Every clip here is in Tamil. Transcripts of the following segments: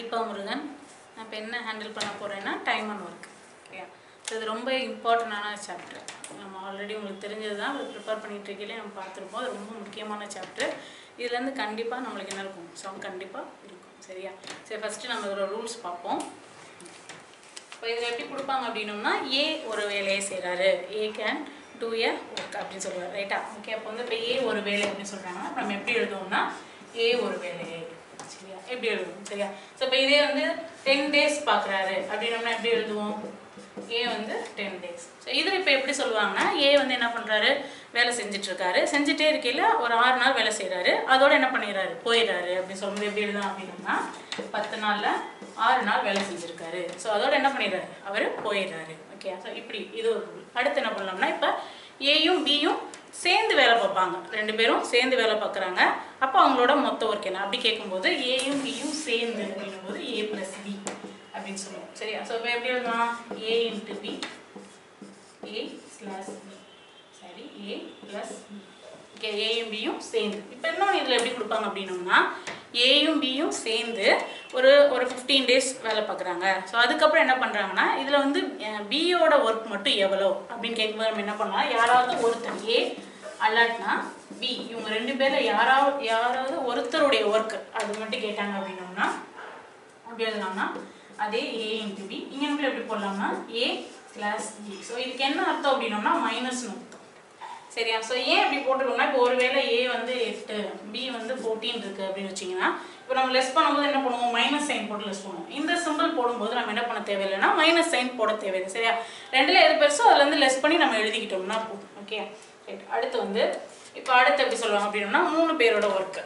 தீபா முருகன் நான் இப்போ என்ன ஹேண்டில் பண்ண போகிறேன்னா time and work okay so இது ரொம்ப இம்பார்ட்டண்டான சாப்டர் நம்ம ஆல்ரெடி உங்களுக்கு தெரிஞ்சது தான் ப்ரிப்பேர் பண்ணிட்டு இருக்கையிலே நம்ம பார்த்துருப்போம் அது ரொம்ப முக்கியமான சாப்டர் இதுலேருந்து கண்டிப்பாக நம்மளுக்கு என்ன இருக்கும் சம் கண்டிப்பாக இருக்கும் சரியா சரி ஃபஸ்ட்டு நம்ம இதோட ரூல்ஸ் பார்ப்போம் இப்போ இதில் எப்படி கொடுப்பாங்க அப்படின்னோம்னா ஏ ஒரு வேலையை செய்கிறாரு A can do a work அப்படின்னு சொல்லுவார் ரைட்டா ஓகே அப்போ வந்து இப்போ ஏ ஒரு வேலை அப்படின்னு சொல்கிறாங்கன்னா அப்ப நம்ம எப்படி எழுதுவோம்னா ஏ ஒரு வேலையை சரியா எப்படி எழுதுவோம் சரியா ஸோ இப்போ இதே வந்து டென் டேஸ் பார்க்குறாரு அப்படின்னோம்னா எப்படி எழுதுவோம் ஏ வந்து டென் டேஸ் ஸோ இதில் இப்போ எப்படி சொல்லுவாங்கன்னா ஏ வந்து என்ன பண்ணுறாரு வேலை செஞ்சுட்டு இருக்காரு செஞ்சுட்டே இருக்கையில் ஒரு ஆறு நாள் வேலை செய்கிறாரு அதோட என்ன பண்ணிடுறாரு போயிடுறாரு அப்படின்னு சொல்லும்போது எப்படி எழுதலாம் அப்படின்னோம்னா பத்து நாளில் ஆறு நாள் வேலை செஞ்சுருக்காரு ஸோ அதோட என்ன பண்ணிடுறாரு அவர் போயிடுறாரு ஓகே ஸோ இப்படி இது ஒரு rule. அடுத்து என்ன பண்ணலாம்னா இப்போ ஏயும் பியும் சேர்ந்து வேலை பார்ப்பாங்க ரெண்டு பேரும் சேர்ந்து வேலை பார்க்குறாங்க அப்போ அவங்களோட மொத்த ஒர்க் என்ன அப்படி கேட்கும்போது ஏயும் பியும் சேர்ந்து அப்படிங்கும்போது ஏ ப்ளஸ் பி அப்படின்னு சொல்லுவோம் சரியா ஸோ இப்போ எப்படி எழுதலாம் A into B A slash B சரி ஏ ப்ளஸ் பி ஓகே ஏயும் பியும் சேர்ந்து இப்போ இன்னொன்று இதில் எப்படி கொடுப்பாங்க அப்படின்னோம்னா ஏயும் பியும் சேர்ந்து ஒரு ஒரு ஃபிஃப்டீன் டேஸ் வேலை பார்க்குறாங்க ஸோ அதுக்கப்புறம் என்ன பண்ணுறாங்கன்னா இதில் வந்து பியோட ஒர்க் மட்டும் எவ்வளோ அப்படின்னு கேட்கும்போது நம்ம என்ன பண்ணலாம் யாராவது ஒருத்தர் ஏ அல்லாட்னா பி இவங்க ரெண்டு பேரில் யாராவது யாராவது ஒருத்தருடைய ஒர்க் அது மட்டும் கேட்டாங்க அப்படின்னோம்னா அப்படி எழுதலாம்னா அதே ஏ இன்ட்டு பி இங்கே நம்ம எப்படி போடலாம்னா ஏ கிளாஸ் பி ஸோ இதுக்கு என்ன அர்த்தம் அப்படின்னோம்னா மைனஸ்னு அர்த்தம் சரியா ஸோ ஏன் இப்படி போட்டுருக்கோம்னா இப்போ ஒருவேளை ஏ வந்து எட்டு பி வந்து ஃபோர்டீன் இருக்குது அப்படின்னு வச்சிங்கன்னா இப்போ நம்ம லெஸ் பண்ணும்போது என்ன பண்ணுவோம் மைனஸ் சைன் போட்டு லெஸ் பண்ணுவோம் இந்த சிம்பிள் போடும்போது நம்ம என்ன பண்ண தேவையில்லைன்னா மைனஸ் சைன் போட தேவையில்லை சரியா ரெண்டில் எது பெருசோ அதுலேருந்து லெஸ் பண்ணி நம்ம எழுதிக்கிட்டோம்னா போதும் ஓகே ரைட் அடுத்து வந்து இப்போ அடுத்து எப்படி சொல்லுவாங்க அப்படின்னா மூணு பேரோட ஒர்க்கு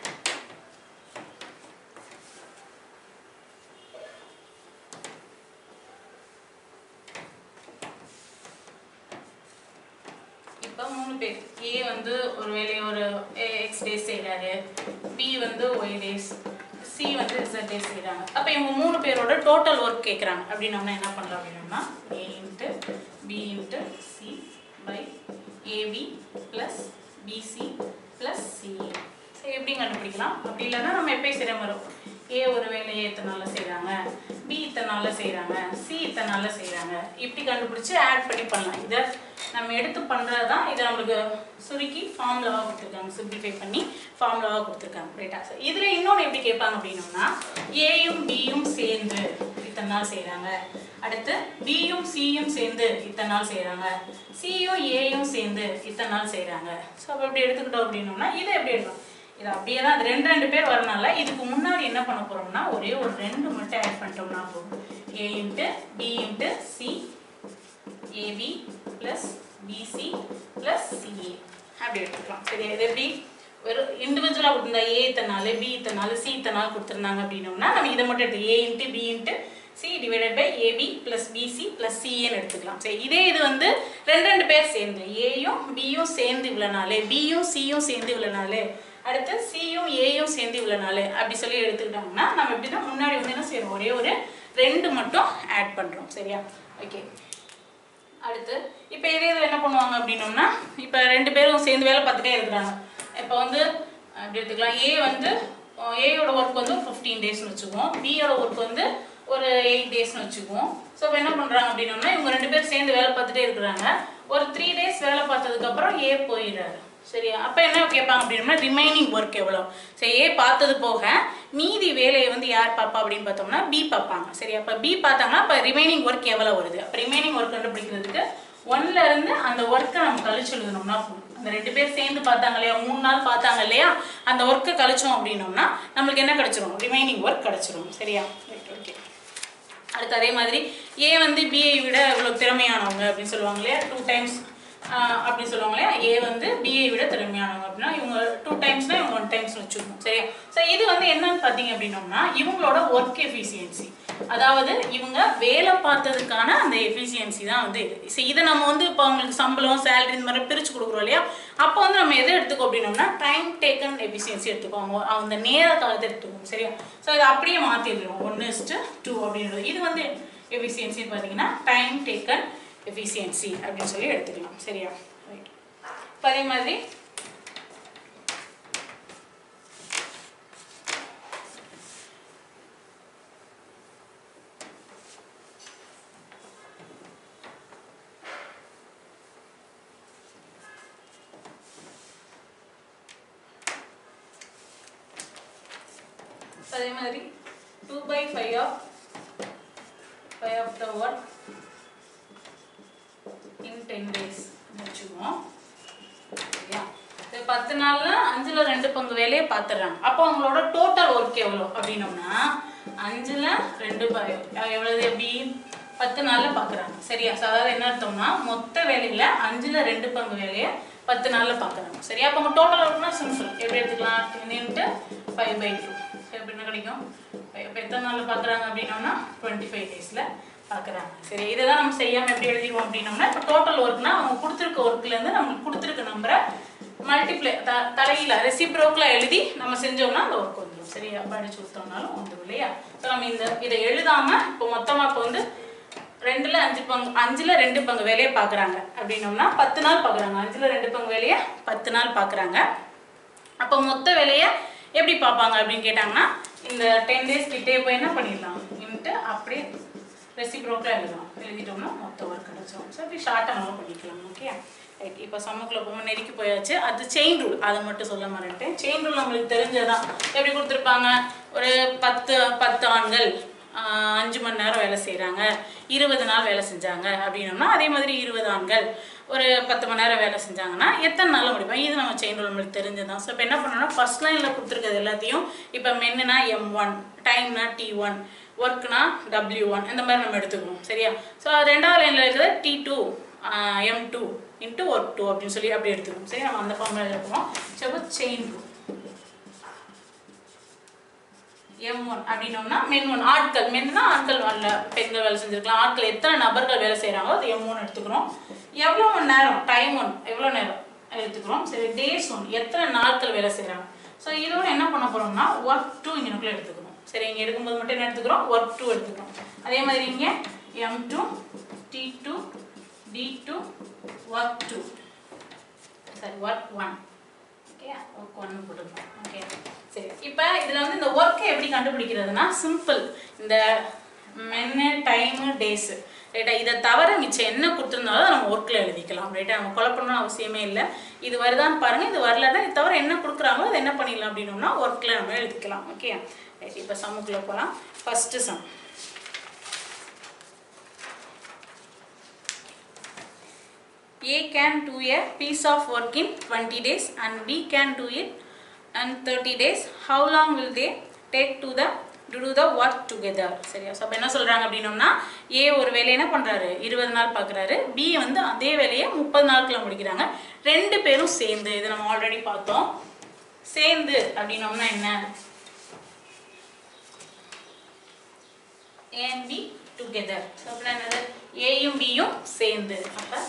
இப்போ மூணு பேர் ஏ வந்து ஒரு வேலையை ஒரு எக்ஸ் டேஸ் செய்கிறாரு பி வந்து ஒய் டேஸ் சி வந்து இசட் டேஸ் செய்கிறாங்க அப்போ இவங்க மூணு பேரோட டோட்டல் ஒர்க் கேட்குறாங்க அப்படின்னோம்னா என்ன பண்ணலாம் அப்படின்னோம்னா A into B into C by AB plus BC plus CA சரி எப்படி கண்டுபிடிக்கலாம் அப்படி இல்லைன்னா நம்ம எப்பயும் சிரம் வரும் ஏ ஒரு வேலையை இத்தனை நாளில் செய்கிறாங்க பி இத்தனை நாளில் செய்கிறாங்க சி இத்தனை நாளில் செய்கிறாங்க இப்படி கண்டுபிடிச்சி ஆட் பண்ணி பண்ணலாம் இதை நம்ம எடுத்து பண்ணுறது தான் இதை நம்மளுக்கு சுருக்கி ஃபார்முலாவாக கொடுத்துருக்காங்க சிம்பிளிஃபை பண்ணி ஃபார்முலாவாக கொடுத்துருக்காங்க ரைட்டா சார் இதில் இன்னொன்று எப்படி கேட்பாங்க அப்படின்னோம்னா ஏயும் பியும் சேர்ந்து இத்தனை நாள் செய்கிறாங்க அடுத்து பியும் சியும் சேர்ந்து இத்தனை நாள் செய்கிறாங்க சியும் ஏயும் சேர்ந்து இத்தனை நாள் செய்கிறாங்க ஸோ அப்போ இப்படி எடுத்துக்கிட்டோம் அப்படின்னோம்னா இதை எப்படி எடுக்கணும் இது அப்படியே தான் அது ரெண்டு ரெண்டு பேர் வரனால இதுக்கு முன்னாடி என்ன பண்ண போறோம்னா ஒரே ஒரு ரெண்டு மட்டும் ஆட் பண்ணிட்டோம்னா போதும் A into B into C AB plus BC plus CA அப்படி எடுத்துக்கலாம் சரி இது எப்படி வெறும் இண்டிவிஜுவலாக கொடுத்துருந்தா ஏ இத்தனை நாள் பி இத்தனை நாள் சி இத்தனை நாள் கொடுத்துருந்தாங்க அப்படின்னோம்னா நம்ம இதை மட்டும் எடுத்து A into B into C divided by AB plus BC plus சிஏன்னு எடுத்துக்கலாம் சரி இதே இது வந்து ரெண்டு ரெண்டு பேர் சேர்ந்து ஏயும் பியும் சேர்ந்து இவ்வளோ நாள் பியும் சியும் சேர்ந்து இவ்வளோ நாள் அடுத்து சியும் ஏயும் சேர்ந்து இவ்வளோ நாள் அப்படி சொல்லி எடுத்துக்கிட்டோம்னா நம்ம எப்படி தான் முன்னாடி வந்து என்ன செய்யறோம் ஒரே ஒரு ரெண்டு மட்டும் ஆட் பண்ணுறோம் சரியா ஓகே அடுத்து இப்போ இதே இதில் என்ன பண்ணுவாங்க அப்படின்னோம்னா இப்போ ரெண்டு பேரும் சேர்ந்து வேலை பார்த்துட்டே இருக்கிறாங்க இப்போ வந்து அப்படி எடுத்துக்கலாம் ஏ வந்து ஏயோட ஒர்க் வந்து ஃபிஃப்டீன் டேஸ்னு வச்சுக்குவோம் பியோட ஒர்க் வந்து ஒரு எயிட் டேஸ்னு வச்சுக்குவோம் ஸோ இப்போ என்ன பண்ணுறாங்க அப்படின்னோம்னா இவங்க ரெண்டு பேரும் சேர்ந்து வேலை பார்த்துட்டே இருக்கிறாங்க ஒரு த்ரீ டேஸ் வேலை பார்த்ததுக்கப்புறம் ஏ போயிடுறாரு சரியா அப்போ என்ன கேட்பாங்க அப்படின்னா ரிமைனிங் ஒர்க் எவ்வளோ சரி ஏ பார்த்தது போக மீதி வேலையை வந்து யார் பார்ப்பா அப்படின்னு பார்த்தோம்னா பி பார்ப்பாங்க சரி அப்போ பி பார்த்தாங்கன்னா அப்போ ரிமைனிங் ஒர்க் எவ்வளோ வருது அப்போ ரிமைனிங் ஒர்க் கண்டுபிடிக்கிறதுக்கு ஒன்ல இருந்து அந்த ஒர்க்கை நம்ம கழிச்சு எழுதணும்னா போதும் அந்த ரெண்டு பேர் சேர்ந்து பார்த்தாங்க இல்லையா மூணு நாள் பார்த்தாங்க இல்லையா அந்த ஒர்க்கை கழிச்சோம் அப்படின்னோம்னா நம்மளுக்கு என்ன கிடைச்சிரும் ரிமைனிங் ஒர்க் கிடைச்சிரும் சரியா ரைட் ஓகே அடுத்து அதே மாதிரி ஏ வந்து பிஐ விட இவ்வளோ திறமையானவங்க அப்படின்னு சொல்லுவாங்க இல்லையா டூ டைம்ஸ் அப்படி சொல்லுவாங்க இல்லையா ஏ வந்து பிஏ விட திறமையானவங்க அப்படின்னா இவங்க டூ டைம்ஸ்னா இவங்க ஒன் டைம்ஸ் வச்சுக்கணும் சரியா ஸோ இது வந்து என்னன்னு பார்த்தீங்க அப்படின்னோம்னா இவங்களோட ஒர்க் எஃபிஷியன்சி அதாவது இவங்க வேலை பார்த்ததுக்கான அந்த எஃபிஷியன்சி தான் வந்து இது ஸோ இதை நம்ம வந்து இப்போ அவங்களுக்கு சம்பளம் சேலரி இந்த மாதிரி பிரித்து கொடுக்குறோம் இல்லையா அப்போ வந்து நம்ம எதை எடுத்துக்கோ அப்படின்னோம்னா டைம் டேக்கன் எஃபிஷியன்சி எடுத்துக்கோங்க அந்த நேர காலத்தை எடுத்துக்கோங்க சரியா ஸோ இதை அப்படியே மாற்றிடுறோம் ஒன்று இஸ்ட்டு டூ அப்படின்றது இது வந்து எஃபிஷியன்சின்னு பார்த்தீங்கன்னா டைம் டேக்கன் எஃபிஷியன்சி அப்படின்னு சொல்லி எடுத்துக்கலாம் சரியா ரைட் இப்போ அதே மாதிரி So, அதே மாதிரி two by five of five of the work in ten days வச்சுக்குவோம் சரியா இது பத்து நாள்ல அஞ்சுல ரெண்டு பங்கு வேலையை பார்த்துடுறாங்க அப்போ அவங்களோட டோட்டல் ஒர்க் எவ்வளோ அப்படின்னோம்னா அஞ்சுல ரெண்டு ப- எவ்வளவு எப்படி பத்து நாள்ல பார்க்குறாங்க சரியா So, அதாவது என்ன அர்த்தம்னா மொத்த வேலையில அஞ்சுல ரெண்டு பங்கு வேலையை பத்து நாள்ல பார்க்குறாங்க சரியா அப்போ உங்க டோட்டல் ஒர்க்னா சிம்பிள் எப்படி எடுத்துக்கலாம் ten into five by two எப்படி என்ன கிடைக்கும் இப்போ எத்தனை நாள்ல பார்க்குறாங்க அப்படின்னோம்னா டுவெண்ட்டி ஃபைவ் டேஸில் பார்க்குறாங்க சரி இதை தான் நம்ம செய்யாமல் எப்படி எழுதிடுவோம் அப்படின்னோம்னா இப்போ டோட்டல் ஒர்க்னா அவங்க கொடுத்துருக்க ஒர்க்லேருந்து நம்மளுக்கு கொடுத்துருக்க நம்பரை மல்டிப்ளை த தலையில் ரெசிப்ரோக்கில் எழுதி நம்ம செஞ்சோம்னா அந்த ஒர்க் வந்துடும் சரியா படிச்சு கொடுத்தோம்னாலும் வந்துடும் இல்லையா ஸோ நம்ம இந்த இதை எழுதாமல் இப்போ மொத்தமாக இப்போ வந்து ரெண்டுல அஞ்சு பங்கு அஞ்சுல ரெண்டு பங்கு வேலையை பார்க்குறாங்க அப்படின்னோம்னா பத்து நாள் பார்க்குறாங்க அஞ்சுல ரெண்டு பங்கு வேலையை பத்து நாள் பார்க்குறாங்க அப்போ மொத்த வேலையை எப்படி பார்ப்பாங்க அப்படின்னு கேட்டாங்கன்னா இந்த டென் டேஸ் கிட்டே போய் என்ன பண்ணிடலாம் இன்ட்டு அப்படியே ரெசிப்ரோக்கில் எழுதலாம் எழுதிட்டோம்னா மொத்த ஒர்க் கிடச்சிரும் ஸோ இப்படி ஷார்ட்டாக நம்ம பண்ணிக்கலாம் ஓகே ரைட் இப்போ சம்முக்குள்ள போகும்போது நெருக்கி போயாச்சு அது செயின் ரூல் அதை மட்டும் சொல்ல மாட்டேன் செயின் ரூல் நம்மளுக்கு தெரிஞ்சதான் எப்படி கொடுத்துருப்பாங்க ஒரு பத்து பத்து ஆண்கள் ஆஹ், அஞ்சு மணி நேரம் வேலை செய்கிறாங்க இருபது நாள் வேலை செஞ்சாங்க அப்படின்னோம்னா அதே மாதிரி இருபது ஆண்கள் ஒரு பத்து மணி நேரம் வேலை செஞ்சாங்கன்னா எத்தனை நாளில் முடிப்போம் இது நம்ம செயின் ரூல் நம்மளுக்கு தெரிஞ்சதான் ஸோ இப்போ என்ன பண்ணணும்னா ஃபர்ஸ்ட் லைனில் கொடுத்துருக்கிறது எல்லாத்தையும் இப்போ மென்னுனா எம் ஒன் டைம்னா டி ஒன் ஒர்க்னா டபிள்யூ ஒன் இந்த மாதிரி நம்ம எடுத்துக்கணும் சரியா ஸோ ரெண்டாவது லைனில் இருக்கிறது T two M two into work two அப்படின்னு சொல்லி அப்படி எடுத்துக்கணும் சரி நம்ம அந்த ஃபார்முலா எடுப்போம் ஸோ இப்போ செயின் ரூல் எம் ஒன் அப்படின்னோம்னா மென் ஒன் ஆட்கள் மென்னா ஆட்கள் வரல பெண்கள் வேலை செஞ்சிருக்கலாம் ஆட்கள் எத்தனை நபர்கள் வேலை செய்கிறாங்களோ அது எம் ஒன் எடுத்துக்கிறோம் எவ்வளோ மணி நேரம் டைம் ஒன் எவ்வளோ நேரம் எடுத்துக்கிறோம் சரி டேஸ் ஒன் எத்தனை நாட்கள் வேலை செய்கிறாங்க ஸோ இதோட என்ன பண்ண போகிறோம்னா ஒர்க் டூ இங்கனுக்குள்ள எடுத்துக்கணும் சரி இங்கே எடுக்கும்போது மட்டும் என்ன எடுத்துக்கிறோம் ஒர்க் டூ எடுத்துக்கிறோம் அதே மாதிரி இங்கே M two D two D two work two சரி ஒர்க் ஒன் ஓகே ஒர்க் ஒன்று போட்டுக்கலாம் ஓகே சரி இப்போ இதில் வந்து இந்த ஒர்க்கை எப்படி கண்டுபிடிக்கிறதுனா சிம்பிள் இந்த மென்னு டைமு டேஸு ரைட்டா இதை தவிர மிச்சம் என்ன கொடுத்துருந்தாலும் அதை நம்ம ஒர்க்கில் எழுதிக்கலாம் ரைட்டா நம்ம குழப்பணும்னு அவசியமே இல்லை இது வருதான்னு பாருங்கள் இது வரலன்னா இது தவிர என்ன கொடுக்குறாங்களோ அதை என்ன பண்ணிடலாம் அப்படின்னோம்னா ஒர்க்கில் நம்ம எழுதிக்கலாம் ஓகே ரைட் இப்போ சம்முக்குள்ளே போகலாம் first sum A can do a piece of work in 20 days and B can do it in 30 days. How long will they take to the to do the work together? சரியா ஸோ அப்போ என்ன சொல்கிறாங்க அப்படின்னோம்னா ஏ ஒரு வேலையை என்ன பண்ணுறாரு இருபது நாள் பார்க்குறாரு பி வந்து அதே வேலையை முப்பது நாட்களில் முடிக்கிறாங்க ரெண்டு பேரும் சேர்ந்து இதை நம்ம ஆல்ரெடி பார்த்தோம் சேர்ந்து அப்படின்னோம்னா என்ன A and B together. So அப்படின்னா என்னது ஏயும் பியும் சேர்ந்து அப்போ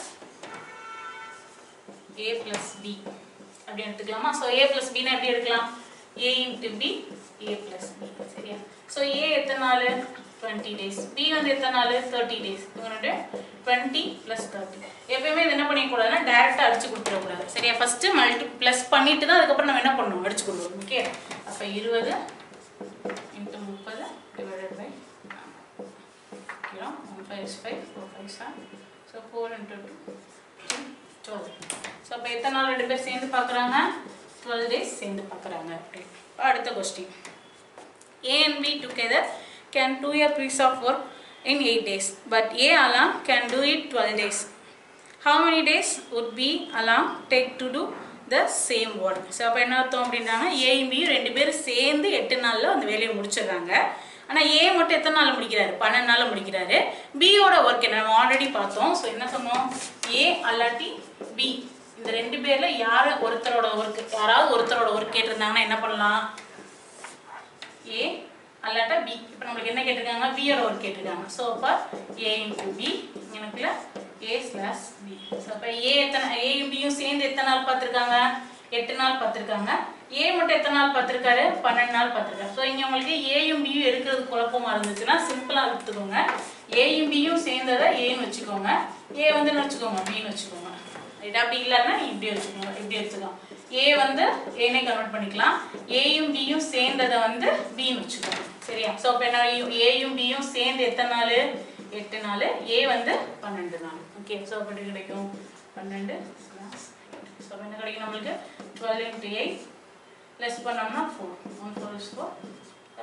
a plus b அப்படி எடுத்துக்கலாமா ஸோ a plus b னா எப்படி எடுக்கலாம் a into b a plus b சரியா ஸோ a எத்தனை நாள் டுவெண்ட்டி டேஸ் b வந்து எத்தனை நாள் தேர்ட்டி டேஸ் இவங்களுடைய டுவெண்ட்டி ப்ளஸ் தேர்ட்டி எப்பயுமே இது என்ன பண்ணிக்கூடாதுன்னா டேரெக்டாக அடிச்சு கொடுத்துடக்கூடாது சரியா ஃபஸ்ட்டு மல்டி ப்ளஸ் பண்ணிட்டு தான் அதுக்கப்புறம் நம்ம என்ன பண்ணணும் அடிச்சு கொடுக்கணும் ஓகே அப்போ இருபது இன்ட்டு முப்பது divided by kilo one five is five four five seven so four into two twelve so அப்போ எத்தனை நாள் ரெண்டு பேர் சேர்ந்து பார்க்குறாங்க டுவெல் டேஸ் சேர்ந்து பார்க்குறாங்க அடுத்த question A and B together can do a piece of work in 8 days, but A alone can do it 12 days. How many days would B alone take to do the same work? So அப்போ என்ன அர்த்தம் அப்படின்றாங்க ஏயும் பியும் ரெண்டு பேரும் சேர்ந்து எட்டு நாளில் அந்த வேலையை முடிச்சிடுறாங்க ஆனால் ஏ மட்டும் எத்தனை நாள் முடிக்கிறாரு பன்னெண்டு நாளில் முடிக்கிறாரு பியோட ஒர்க் என்ன நம்ம ஆல்ரெடி பார்த்தோம் ஸோ என்ன சொன்னோம் ஏ அல்லாட்டி பி இந்த ரெண்டு பேரில் யார் ஒருத்தரோட ஒர்க் யாராவது ஒருத்தரோட ஒர்க் கேட்டிருந்தாங்கன்னா என்ன பண்ணலாம் ஏ அல்லாட்டா பி இப்போ நம்மளுக்கு என்ன கேட்டிருக்காங்க பியோட ஒர்க் கேட்டிருக்காங்க ஸோ அப்போ ஏ இன்ட்டு பி எனக்குள்ள ஏ ஸ்லாஸ் பி ஸோ அப்போ ஏ எத்தனை ஏயும் பியும் சேர்ந்து எத்தனை நாள் பார்த்துருக்காங்க எட்டு நாள் பார்த்துருக்காங்க ஏ மட்டும் எத்தனை நாள் பார்த்துருக்காரு பன்னெண்டு நாள் பார்த்துருக்காரு ஸோ இங்கே உங்களுக்கு ஏயும் பியும் எடுக்கிறது குழப்பமா இருந்துச்சுன்னா சிம்பிளாக எடுத்துக்கோங்க ஏயும் பியும் சேர்ந்ததை ஏன்னு வச்சுக்கோங்க ஏ வந்து என்ன வச்சுக்கோங்க பின்னு வச்சுக்கோங்க ரைட் அப்படி இல்லைன்னா இப்படி வச்சுக்கோங்க இப்படி எடுத்துக்கலாம் ஏ வந்து ஏனே கன்வெர்ட் பண்ணிக்கலாம் ஏயும் பியும் சேர்ந்ததை வந்து பின்னு வச்சுக்கோங்க சரியா ஸோ இப்போ என்ன ஏயும் பியும் சேர்ந்து எத்தனை நாள் எட்டு நாள் ஏ வந்து பன்னெண்டு நாள் ஓகே ஸோ அப்படி கிடைக்கும் பன்னெண்டு ஸோ என்ன கிடைக்கும் நம்மளுக்கு டுவெல் இன்ட்டு எயிட் ப்ளஸ் பண்ணோம்னா four one four is four அப்போ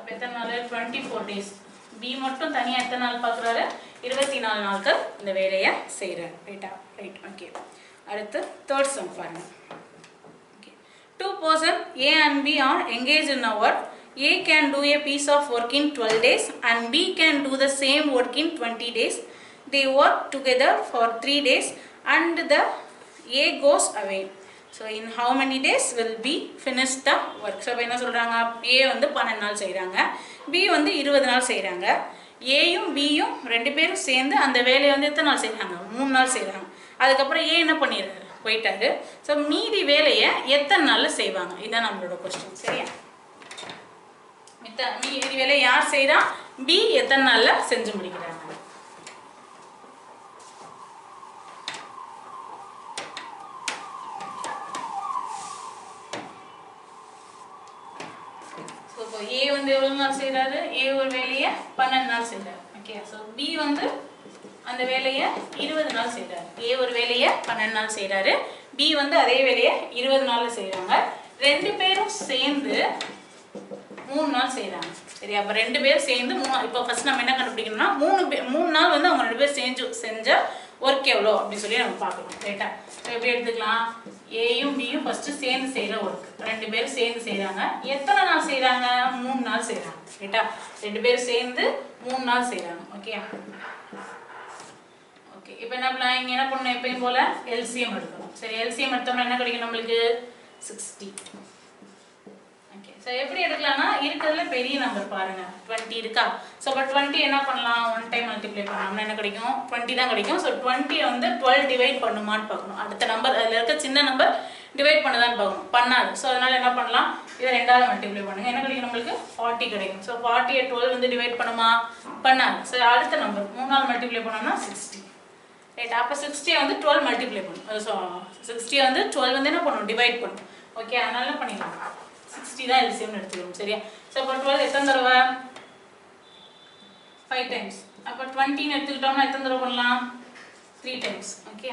அப்போ எத்தனை நாள் டுவெண்ட்டி ஃபோர் டேஸ் பி மட்டும் தனியாக எத்தனை நாள் பார்க்குறாரு இருபத்தி நாலு நாட்கள் இந்த வேலையை செய்கிறார் ரைட்டா ரைட் ஓகே அடுத்து தேர்ட் சம் பாருங்க okay two person a and b are engaged in a work a can do a piece of work in 12 days and b can do the same work in 20 days they work together for 3 days and the a goes away so in how many days will b finish the work so அப்ப என்ன சொல்றாங்க a வந்து 12 நாள் செய்றாங்க b வந்து 20 நாள் செய்றாங்க ஏயும் பியும் ரெண்டு பேரும் சேர்ந்து அந்த வேலையை வந்து எத்தனை நாள் செய்றாங்க மூணு நாள் செய்றாங்க அதுக்கப்புறம் ஏ என்ன பண்ணிடுறாரு போயிட்டாரு ஸோ மீதி வேலையை எத்தனை நாளில் செய்வாங்க இதுதான் நம்மளோட கொஸ்டின் சரியா மித்த மீதி வேலையை யார் செய்கிறா பி எத்தனை நாளில் செஞ்சு முடிக்கிறாங்க ஸோ இப்போ ஏ வந்து எவ்வளோ நாள் செய்கிறாரு ஏ ஒரு வேலையை பன்னெண்டு நாள் செய்கிறாரு ஓகே ஸோ பி வந்து அந்த வேலையை இருபது நாள் செய்கிறாரு ஏ ஒரு வேலையை பன்னெண்டு நாள் செய்கிறாரு பி வந்து அதே வேலையை இருபது நாளில் செய்கிறாங்க ரெண்டு பேரும் சேர்ந்து மூணு நாள் செய்கிறாங்க சரி அப்போ ரெண்டு பேரும் சேர்ந்து மூணு இப்போ ஃபர்ஸ்ட் நம்ம என்ன கண்டுபிடிக்கணும்னா மூணு பே மூணு நாள் வந்து அவங்க ரெண்டு பேர் செஞ்சு செஞ்ச ஒர்க் எவ்வளோ அப்படின்னு சொல்லி நம்ம பார்க்கணும் ரைட்டா இப்போ எப்படி எடுத்துக்கலாம் ஏயும் பியும் ஃபர்ஸ்ட் சேர்ந்து செய்கிற ஒர்க் ரெண்டு பேரும் சேர்ந்து செய்கிறாங்க எத்தனை நாள் செய்கிறாங்க மூணு நாள் செய்கிறாங்க ரைட்டா ரெண்டு பேரும் சேர்ந்து மூணு நாள் செய்கிறாங்க ஓகே ஓகே இப்போ என்ன பண்ணலாம் இங்கே என்ன பண்ணணும் எப்பயும் போல எல்சிஎம் எடுக்கணும் சரி எல்சிஎம் எடுத்தோம்னா என்ன கிடைக்கும் நம்மளுக்கு சிக்ஸ்டி ஓகே ஸோ எப்படி எடுக்கலாம்னா இருக்கிறதுல பெரிய நம்பர் பாருங்க டுவெண்ட்டி இருக்கா ஸோ இப்போ டுவெண்ட்டி என்ன பண்ணலாம் ஒன் டைம் மல்டிப்ளை பண்ணலாம்னா என்ன கிடைக்கும் டுவெண்ட்டி தான் கிடைக்கும் ஸோ டுவெண்ட்டியை வந்து டுவெல் டிவைட் பண்ணுமான்னு பார்க்கணும் அடுத்த நம்பர் அதில் இருக்க சின்ன நம்பர் டிவைட் பண்ணுதான்னு பார்க்கணும் பண்ணாது ஸோ அதனால என்ன பண்ணலாம் இதை ரெண்டாவது மல்டிப்ளை பண்ணுங்க என்ன கிடைக்கும் நம்மளுக்கு ஃபார்ட்டி கிடைக்கும் ஸோ ஃபார்ட்டியை டுவெல் வந்து டிவைட் பண்ணுமா பண்ணாது ஸோ அடுத்த நம்பர் மூணாவது மல்டிப்ளை பண்ணோம்னா சிக்ஸ்டி ரைட் அப்போ சிக்ஸ்டியை வந்து டுவெல் மல்டிப்ளை பண்ணும் ஸோ சிக்ஸ்டியை வந்து டுவெல் வந்து என்ன பண்ணும் டிவைட் பண்ணும் ஓகே அதனால என்ன பண்ணிடலாம் சிக்ஸ்டி தான் எல்சியம்னு எடுத்துக்கணும் சரியா ஸோ அப்போ டுவெல் எத்தனை தடவை ஃபைவ் டைம்ஸ் அப்போ டுவெண்ட்டின்னு எடுத்துக்கிட்டோம்னா எத்தனை தடவை பண்ணலாம் three times okay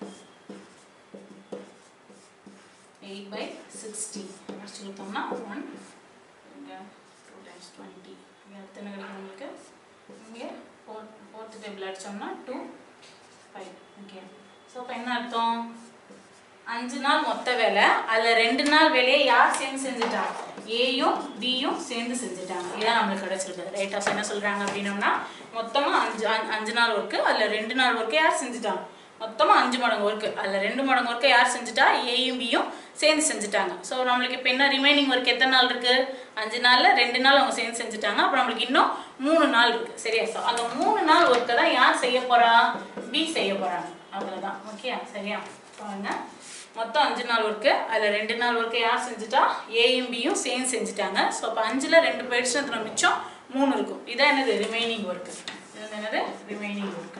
eight by sixty அடிச்சு கொடுத்தோம்னா ஒன் இங்கே டூ டைம்ஸ் டுவெண்ட்டி இங்கே அடுத்து என்ன கிடைக்கும் உங்களுக்கு இங்கே ஃபோர் ஃபோர்த்து டேபிள் அடித்தோம்னா டூ ஃபைவ் ஓகே ஸோ இப்போ என்ன அர்த்தம் அஞ்சு நாள் மொத்த வேலை அதில் ரெண்டு நாள் வேலையை யார் சேர்ந்து செஞ்சுட்டா ஏயும் பியும் சேர்ந்து செஞ்சுட்டாங்க இதான் நம்மளுக்கு கிடச்சிருக்கு ரைட்டா ஸோ என்ன சொல்கிறாங்க அப்படின்னோம்னா மொத்தமாக அஞ்சு அஞ்சு- அஞ்சு நாள் ஒர்க்கு அதில் ரெண்டு நாள் ஒர்க்கு யார் செஞ்சுட்டாங்க மொத்தமாக அஞ்சு மடங்கு ஒர்க்கு அதில் ரெண்டு மடங்கு ஒர்க்கை யார் செஞ்சுட்டா ஏயும் பியும் சேர்ந்து செஞ்சுட்டாங்க ஸோ நம்மளுக்கு இப்போ என்ன ரிமைனிங் ஒர்க் எத்தனை நாள் இருக்குது அஞ்சு நாளில் ரெண்டு நாள் அவங்க சேர்ந்து செஞ்சுட்டாங்க அப்புறம் நம்மளுக்கு இன்னும் மூணு நாள் இருக்குது சரியா ஸோ அந்த மூணு நாள் ஒர்க்கை தான் யார் செய்ய போகிறா பி செய்ய போகிறாங்க அவ்வளோதான் ஓகே சரியா பாருங்க மொத்தம் அஞ்சு நாள் ஒர்க்கு அதில் ரெண்டு நாள் ஒர்க்கு யார் செஞ்சுட்டா ஏயும் பியும் சேர்ந்து செஞ்சுட்டாங்க ஸோ அப்போ அஞ்சில் ரெண்டு போயிடுச்சு அதில் மிச்சம் மூணு இருக்கும் இதான் என்னது ரிமைனிங் ஒர்க்கு இது வந்து என்னது ரிமைனிங் ஒர்க்கு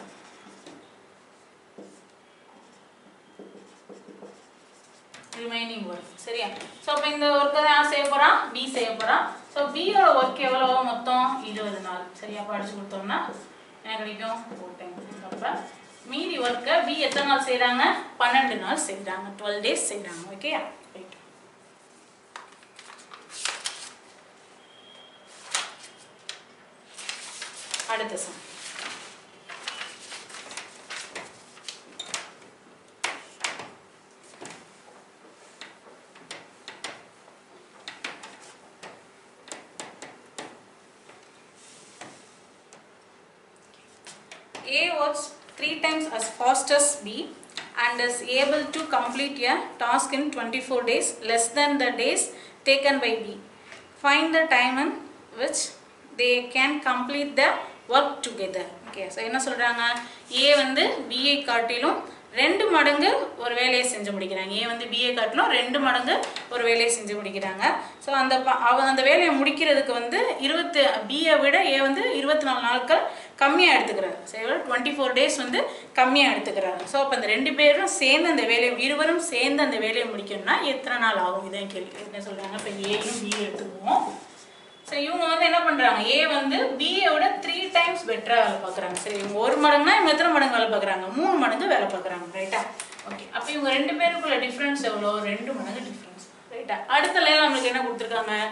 ரிமைனிங் ஒர்க் சரியா ஸோ அப்போ இந்த ஒர்க்கை தான் யார் செய்ய போகிறான் பி செய்ய போகிறான் ஸோ பியோட ஒர்க் எவ்வளோ மொத்தம் இருபது நாள் சரியா படிச்சு கொடுத்தோம்னா என்ன கிடைக்கும் ஃபோர் டைம் அப்போ மீதி ஒர்க்கை பி எத்தனை நாள் செய்கிறாங்க பன்னெண்டு நாள் செய்கிறாங்க டுவெல் டேஸ் செய்கிறாங்க ஓகே ரைட் அடுத்த sum A works three times as fast as B and is able to complete a task in 24 days less than the days taken by B. Find the time in which they can complete the work together. Okay, so என்ன சொல்றாங்க A வந்து B ஐ காட்டிலும் ரெண்டு மடங்கு ஒரு வேலையை செஞ்சு முடிக்கிறாங்க ஏ வந்து பிஏ காட்டிலும் ரெண்டு மடங்கு ஒரு வேலையை செஞ்சு முடிக்கிறாங்க ஸோ அந்த ப- அவ அந்த வேலையை முடிக்கிறதுக்கு வந்து இருபத்து பிஏ விட ஏ வந்து இருபத்தி நாலு நாட்கள் கம்மியாக எடுத்துக்கிறாரு சரி டுவெண்ட்டி ஃபோர் டேஸ் வந்து கம்மியாக எடுத்துக்கிறாரு ஸோ அப்போ அந்த ரெண்டு பேரும் சேர்ந்து அந்த வேலையை இருவரும் சேர்ந்து அந்த வேலையை முடிக்கணும்னா எத்தனை நாள் ஆகும் இதான் கேள்வி என்ன சொல்கிறாங்க இப்போ ஏயும் பிஏ எடுத்துக்குவோம் ஸோ இவங்க வந்து என்ன பண்ணுறாங்க ஏ வந்து பிஏ விட த்ரீ டைம்ஸ் பெட்டராக வேலை பார்க்குறாங்க சரி இவங்க ஒரு மடங்குனா இவங்க எத்தனை மடங்கு வேலை பார்க்குறாங்க மூணு மடங்கு வேலை பார்க்குறாங்க ரைட்டா ஓகே அப்போ இவங்க ரெண்டு பேருக்குள்ள டிஃப்ரென்ஸ் எவ்வளோ ரெண்டு மடங்கு டிஃப்ரென்ஸ் ரைட்டா அடுத்த லைன் நம்மளுக்கு என்ன கொடுத்துருக்காங்க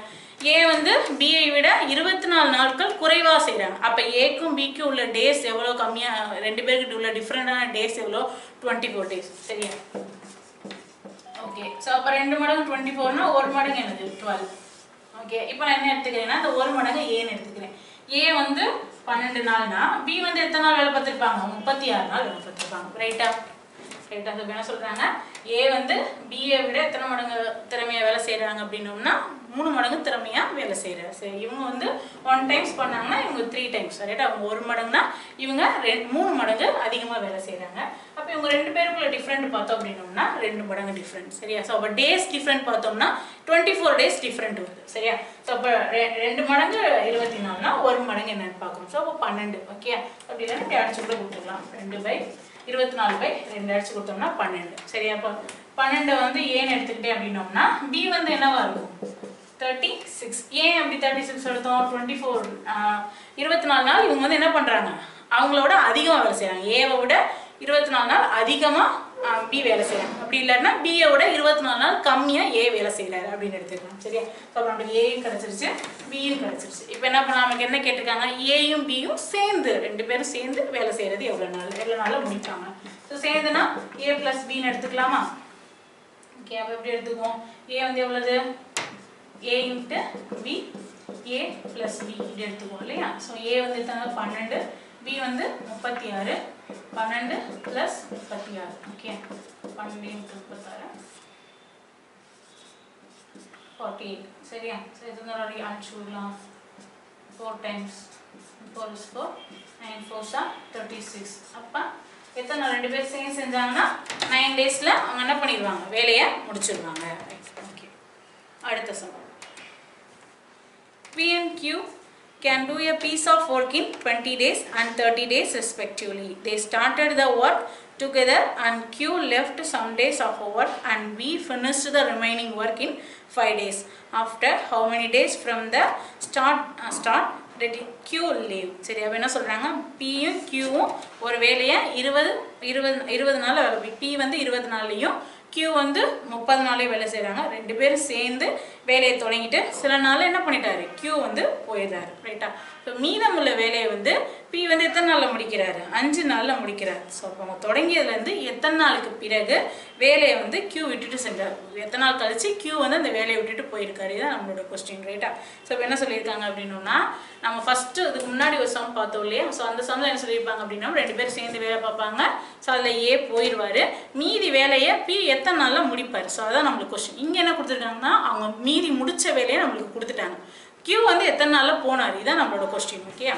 ஏ வந்து பிஐ விட இருபத்தி நாலு நாட்கள் குறைவாக செய்கிறாங்க அப்போ ஏக்கும் பிக்கும் உள்ள டேஸ் எவ்வளோ கம்மியாக ரெண்டு பேருக்கு உள்ள டிஃப்ரெண்டான டேஸ் எவ்வளோ டுவெண்ட்டி ஃபோர் டேஸ் சரியா ஓகே ஸோ அப்போ ரெண்டு மடங்கு டுவெண்ட்டி ஃபோர்னா ஒரு மடங்கு என்னது டுவெல் ஓகே இப்போ நான் என்ன எடுத்துக்கிறேன்னா இந்த ஒரு மடங்கு ஏன்னு எடுத்துக்கிறேன் ஏ வந்து பன்னெண்டு நாள்னா பி வந்து எத்தனை நாள் வேலை பார்த்துருப்பாங்க முப்பத்தி ஆறு நாள் வேலை பார்த்துருப்பாங்க ரைட்டா ரைட்டா ஸோ என்ன சொல்கிறாங்க ஏ வந்து பிஏ விட எத்தனை மடங்கு திறமையாக வேலை செய்கிறாங்க அப்படின்னோம்னா மூணு மடங்கு திறமையாக வேலை செய்கிறாரு சரி இவங்க வந்து ஒன் டைம்ஸ் பண்ணாங்கன்னா இவங்க த்ரீ டைம்ஸ் ரைட்டா அவங்க ஒரு மடங்குனா இவங்க ரெண்டு மூணு மடங்கு அதிகமாக வேலை செய்கிறாங்க அப்போ இவங்க ரெண்டு பேருக்குள்ள டிஃப்ரெண்ட் பார்த்தோம் அப்படின்னோம்னா ரெண்டு மடங்கு டிஃப்ரெண்ட் சரியா ஸோ அப்போ டேஸ் டிஃப்ரெண்ட் பார்த்தோம்னா டுவெண்ட்டி ஃபோர் டேஸ் டிஃப்ரெண்ட் வருது சரியா ஸோ அப்போ ரெண்டு மடங்கு இருபத்தி நாலுனா ஒரு மடங்கு என்னன்னு பார்க்கணும் ஸோ அப்போ பன்னெண்டு ஓகே அப்படி இல்லைன்னா இப்படி அடிச்சு கூட கொடுத்துக்கலாம் ரெண்டு பை இருபத்தி நாலு பை ரெண்டு அடிச்சு கொடுத்தோம்னா பன்னெண்டு சரியா அப்போ பன்னெண்டு வந்து ஏன்னு எடுத்துக்கிட்டே அப்படின்னோம்னா பி வந்து என்னவா இருக்கும் தேர்ட்டி சிக்ஸ் ஏன் அப்படி தேர்ட்டி சிக்ஸ் எடுத்தோம் டுவெண்ட்டி ஃபோர் இருபத்தி நாலு நாள் இவங்க வந்து என்ன பண்ணுறாங்க அவங்களோட அதிகமாக வேலை செய்கிறாங்க ஏவை விட இருபத்தி நாலு நாள் அதிகமாக பி வேலை செய்கிறாங்க அப்படி இல்லைன்னா பிஏ விட இருபத்தி நாலு நாள் கம்மியாக ஏ வேலை செய்கிறாரு அப்படின்னு எடுத்துக்கலாம் சரியா ஸோ அப்புறம் நம்மளுக்கு ஏயும் கிடச்சிருச்சு பியும் கிடச்சிருச்சு இப்போ என்ன பண்ணலாம் நமக்கு என்ன கேட்டிருக்காங்க ஏயும் பியும் சேர்ந்து ரெண்டு பேரும் சேர்ந்து வேலை செய்கிறது எவ்வளோ நாள் எவ்வளோ நாளில் முடிப்பாங்க ஸோ சேர்ந்துனா ஏ ப்ளஸ் பின்னு எடுத்துக்கலாமா ஓகே அப்போ எப்படி எடுத்துக்குவோம் ஏ வந்து எவ்வளவு A into B A plus B இப்படி எடுத்துக்குவோம் இல்லையா ஸோ ஏ வந்து எத்தனை பன்னெண்டு பி வந்து முப்பத்தி ஆறு பன்னெண்டு ப்ளஸ் முப்பத்தி ஆறு ஓகே பன்னெண்டு இன்ட்டு முப்பத்தாறு ஃபார்ட்டி எயிட் சரியா ஸோ இது வந்து அடிச்சு விடலாம் four times four is four nine ஃபோர்ஸா தேர்ட்டி சிக்ஸ் அப்போ எத்தனை நாள் ரெண்டு பேர் சேர்ந்து செஞ்சாங்கன்னா நைன் டேஸில் அவங்க என்ன பண்ணிடுவாங்க வேலையை முடிச்சிடுவாங்க ஓகே அடுத்த sum P and Q can do a piece of work in 20 days and 30 days respectively. They started the work together and Q left some days of work and V finished the remaining work in 5 days. After how many days from the start, uh, start did Q leave? சரி அப்போ என்ன சொல்கிறாங்க பியும் கியூவும் ஒரு வேலையை இருபது இருபது இருபது நாள் வேலை பி வந்து இருபது நாள்லையும் கியூ வந்து முப்பது நாளே வேலை செய்கிறாங்க ரெண்டு பேரும் சேர்ந்து வேலையை தொடங்கிட்டு சில நாள் என்ன பண்ணிட்டாரு கியூ வந்து போயிடுறாரு ரைட்டா ஸோ மீதமுள்ள வேலையை வந்து பி வந்து எத்தனை நாளில் முடிக்கிறாரு அஞ்சு நாளில் முடிக்கிறாரு ஸோ அப்போ அவங்க தொடங்கியதுலேருந்து எத்தனை நாளுக்கு பிறகு வேலையை வந்து கியூ விட்டுட்டு சென்றார் எத்தனை நாள் கழிச்சு கியூ வந்து அந்த வேலையை விட்டுட்டு போயிருக்காரு இதுதான் நம்மளோட கொஸ்டின் ரைட்டா ஸோ இப்போ என்ன சொல்லியிருக்காங்க அப்படின்னோம்னா நம்ம ஃபஸ்ட்டு இதுக்கு முன்னாடி ஒரு சம் பார்த்தோம் இல்லையா ஸோ அந்த சம்மில் என்ன சொல்லியிருப்பாங்க அப்படின்னா ரெண்டு பேரும் சேர்ந்து வேலை பார்ப்பாங்க ஸோ அதில் ஏ போயிடுவார் மீதி வேலையை பி எத்தனை நாளில் முடிப்பார் ஸோ அதான் நம்மளுக்கு கொஸ்டின் இங்கே என்ன கொடுத்துருக்காங்கன்னா அவங்க மீதி முடிச்ச வேலையை நம்மளுக்கு கொடுத்துட்டாங்க கியூ வந்து எத்தனை நாளில் போனார் இதான் நம்மளோட கொஸ்டின் ஓகேயா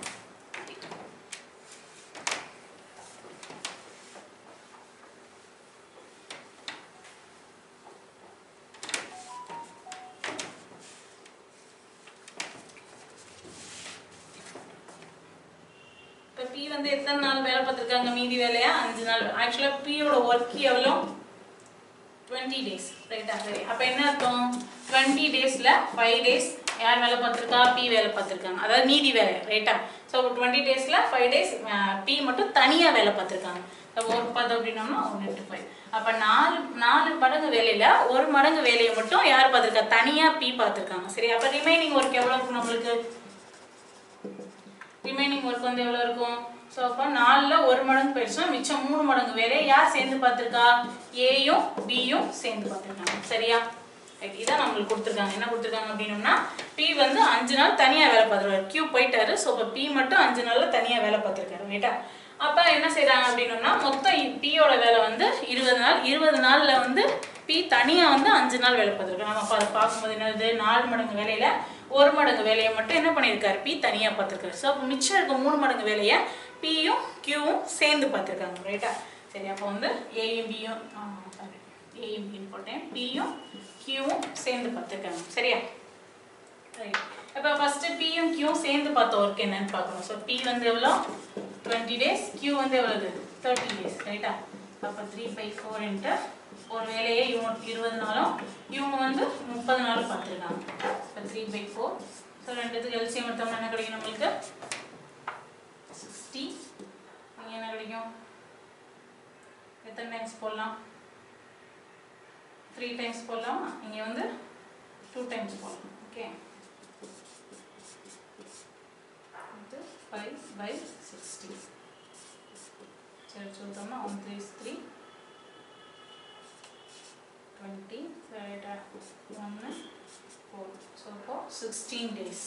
இப்போ பி வந்து எத்தனை நாள் வேலை பார்த்துருக்காங்க மீதி வேலையா அஞ்சு நாள் ஆக்சுவலாக பியோட ஒர்க் எவ்வளோ டுவெண்ட்டி டேஸ் ரைட்டா சரி அப்போ என்ன அர்த்தம் டுவெண்ட்டி டேஸில் ஃபைவ் டேஸ் யார் வேலை பார்த்துருக்கா பி வேலை பார்த்துருக்காங்க அதாவது மீதி வேலை ரைட்டா ஸோ டுவெண்ட்டி டேஸில் ஃபைவ் டேஸ் பி மட்டும் தனியாக வேலை பார்த்துருக்காங்க இப்போ ஒர்க் பார்த்தோம் அப்படின்னோம்னா ஒன் இன்ட்டு ஃபைவ் அப்போ நாலு நாலு மடங்கு வேலையில் ஒரு மடங்கு வேலையை மட்டும் யார் பார்த்துருக்கா தனியாக பி பார்த்துருக்காங்க சரி அப்போ ரிமைனிங் ஒர்க் எவ்வளோ இருக்கும் நம்மளுக்கு ரிமைனிங் ஒர்க் வந்து எவ்வளோ இருக்கும் ஸோ அப்போ நாலில் ஒரு மடங்கு போயிடுச்சுன்னா மிச்சம் மூணு மடங்கு வேலையை யார் சேர்ந்து பார்த்துருக்கா ஏயும் பியும் சேர்ந்து பார்த்துருக்காங்க சரியா ரைட் இதான் நம்மளுக்கு கொடுத்துருக்காங்க என்ன கொடுத்துருக்காங்க அப்படின்னோம்னா பி வந்து அஞ்சு நாள் தனியாக வேலை பார்த்துருவாரு கியூ போயிட்டாரு ஸோ இப்போ பி மட்டும் அஞ்சு நாளில் தனியாக வேலை பார்த்துருக்காரு ரைட்டா அப்போ என்ன செய்கிறாங்க அப்படின்னோம்னா மொத்தம் பியோட வேலை வந்து இருபது நாள் இருபது நாளில் வந்து பி தனியாக வந்து அஞ்சு நாள் வேலை பார்த்துருக்காங்க நம்ம அப்போ அதை பார்க்கும்போது என்னது நாலு மடங்கு வேலையில் ஒரு மடங்கு வேலையை மட்டும் என்ன பண்ணியிருக்காரு பி தனியாக பார்த்துருக்காரு ஸோ அப்போ மிச்சம் இருக்க மூணு மடங்கு வேலையை பியும் கியூவும் சேர்ந்து பார்த்துருக்காங்க ரைட்டா சரி அப்போ வந்து ஏயும் பியும் சாரி ஏயும் பின்னு போட்டேன் பியும் கியூவும் சேர்ந்து பார்த்துருக்காங்க சரியா ரைட் இப்போ ஃபஸ்ட்டு பியும் கியூவும் சேர்ந்து பார்த்த ஒர்க் என்னன்னு பார்க்கணும் ஸோ பி வந்து எவ்வளோ டுவெண்ட்டி டேஸ் கியூ வந்து எவ்வளவு தேர்ட்டி டேஸ் ரைட்டா அப்போ த்ரீ பை ஃபோர் இன்ட்டு ஒரு வேலையை இவங்க இருபது நாளும் இவங்க வந்து முப்பது நாளும் பார்த்துருக்காங்க இப்போ த்ரீ பை ஃபோர் ஸோ ரெண்டுத்துக்கு எல்சிஎம் எடுத்தோம்னா என்ன கிடைக்கும் நம்மளுக்கு சிக்ஸ்டி இங்கே என்ன கிடைக்கும் எத்தனை டைம்ஸ் போடலாம் த்ரீ டைம்ஸ் போடலாம் இங்கே வந்து டூ டைம்ஸ் போடலாம் ஓகே ஃபைவ் பை சிக்ஸ்டி சரி சொல்லிட்டோம்னா ஒன் த்ரீ த்ரீ டுவெண்ட்டி ஒன்று ஃபோர் ஸோ அப்போ சிக்ஸ்டீன் டேஸ்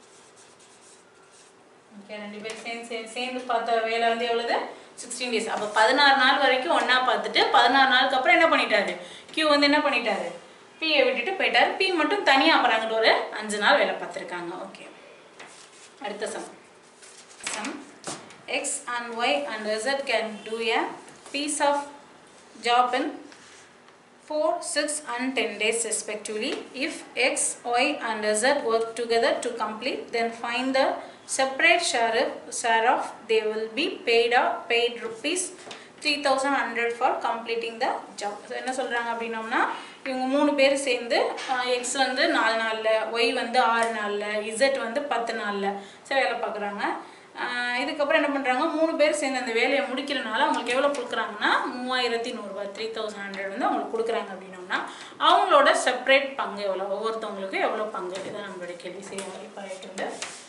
ஓகே ரெண்டு பேர் சேர்ந்து சேர்ந்து சேர்ந்து பார்த்த வேலை வந்து எவ்வளவு சிக்ஸ்டீன் டேஸ் அப்போ பதினாறு நாள் வரைக்கும் ஒன்றா பார்த்துட்டு பதினாறு நாளுக்கு அப்புறம் என்ன பண்ணிட்டாரு கியூ வந்து என்ன பண்ணிட்டாரு பியை விட்டுட்டு போயிட்டாரு பி மட்டும் தனியாக அப்புறம் அங்கிட்டு ஒரு அஞ்சு நாள் வேலை பார்த்துருக்காங்க ஓகே அடுத்த sum sum X and Y and Z can do a piece of job in 4, 6 and 10 days respectively. If X, Y and Z work together to complete, then find the separate share, share of they will be paid or paid rupees 3100 for completing the job. So, என்ன சொல்கிறாங்க அப்படின்னோம்னா இவங்க மூணு பேர் சேர்ந்து எக்ஸ் வந்து நாலு நாளில் ஒய் வந்து ஆறு நாளில் இசட் வந்து பத்து நாளில் சரி வேலை பார்க்குறாங்க ஆஹ் இதுக்கப்புறம் என்ன பண்ணுறாங்க மூணு பேர் சேர்ந்து அந்த வேலையை முடிக்கிறனால அவங்களுக்கு எவ்வளோ கொடுக்குறாங்கன்னா மூவாயிரத்தி நூறுரூவா த்ரீ தௌசண்ட் ஹண்ட்ரட் வந்து அவங்களுக்கு கொடுக்குறாங்க அப்படின்னோம்னா அவங்களோட செப்பரேட் பங்கு எவ்வளோ ஒவ்வொருத்தவங்களுக்கு எவ்வளோ பங்கு இதான் நம்மளுடைய கேள்வி சரியா இப்போ ரைட் வந்து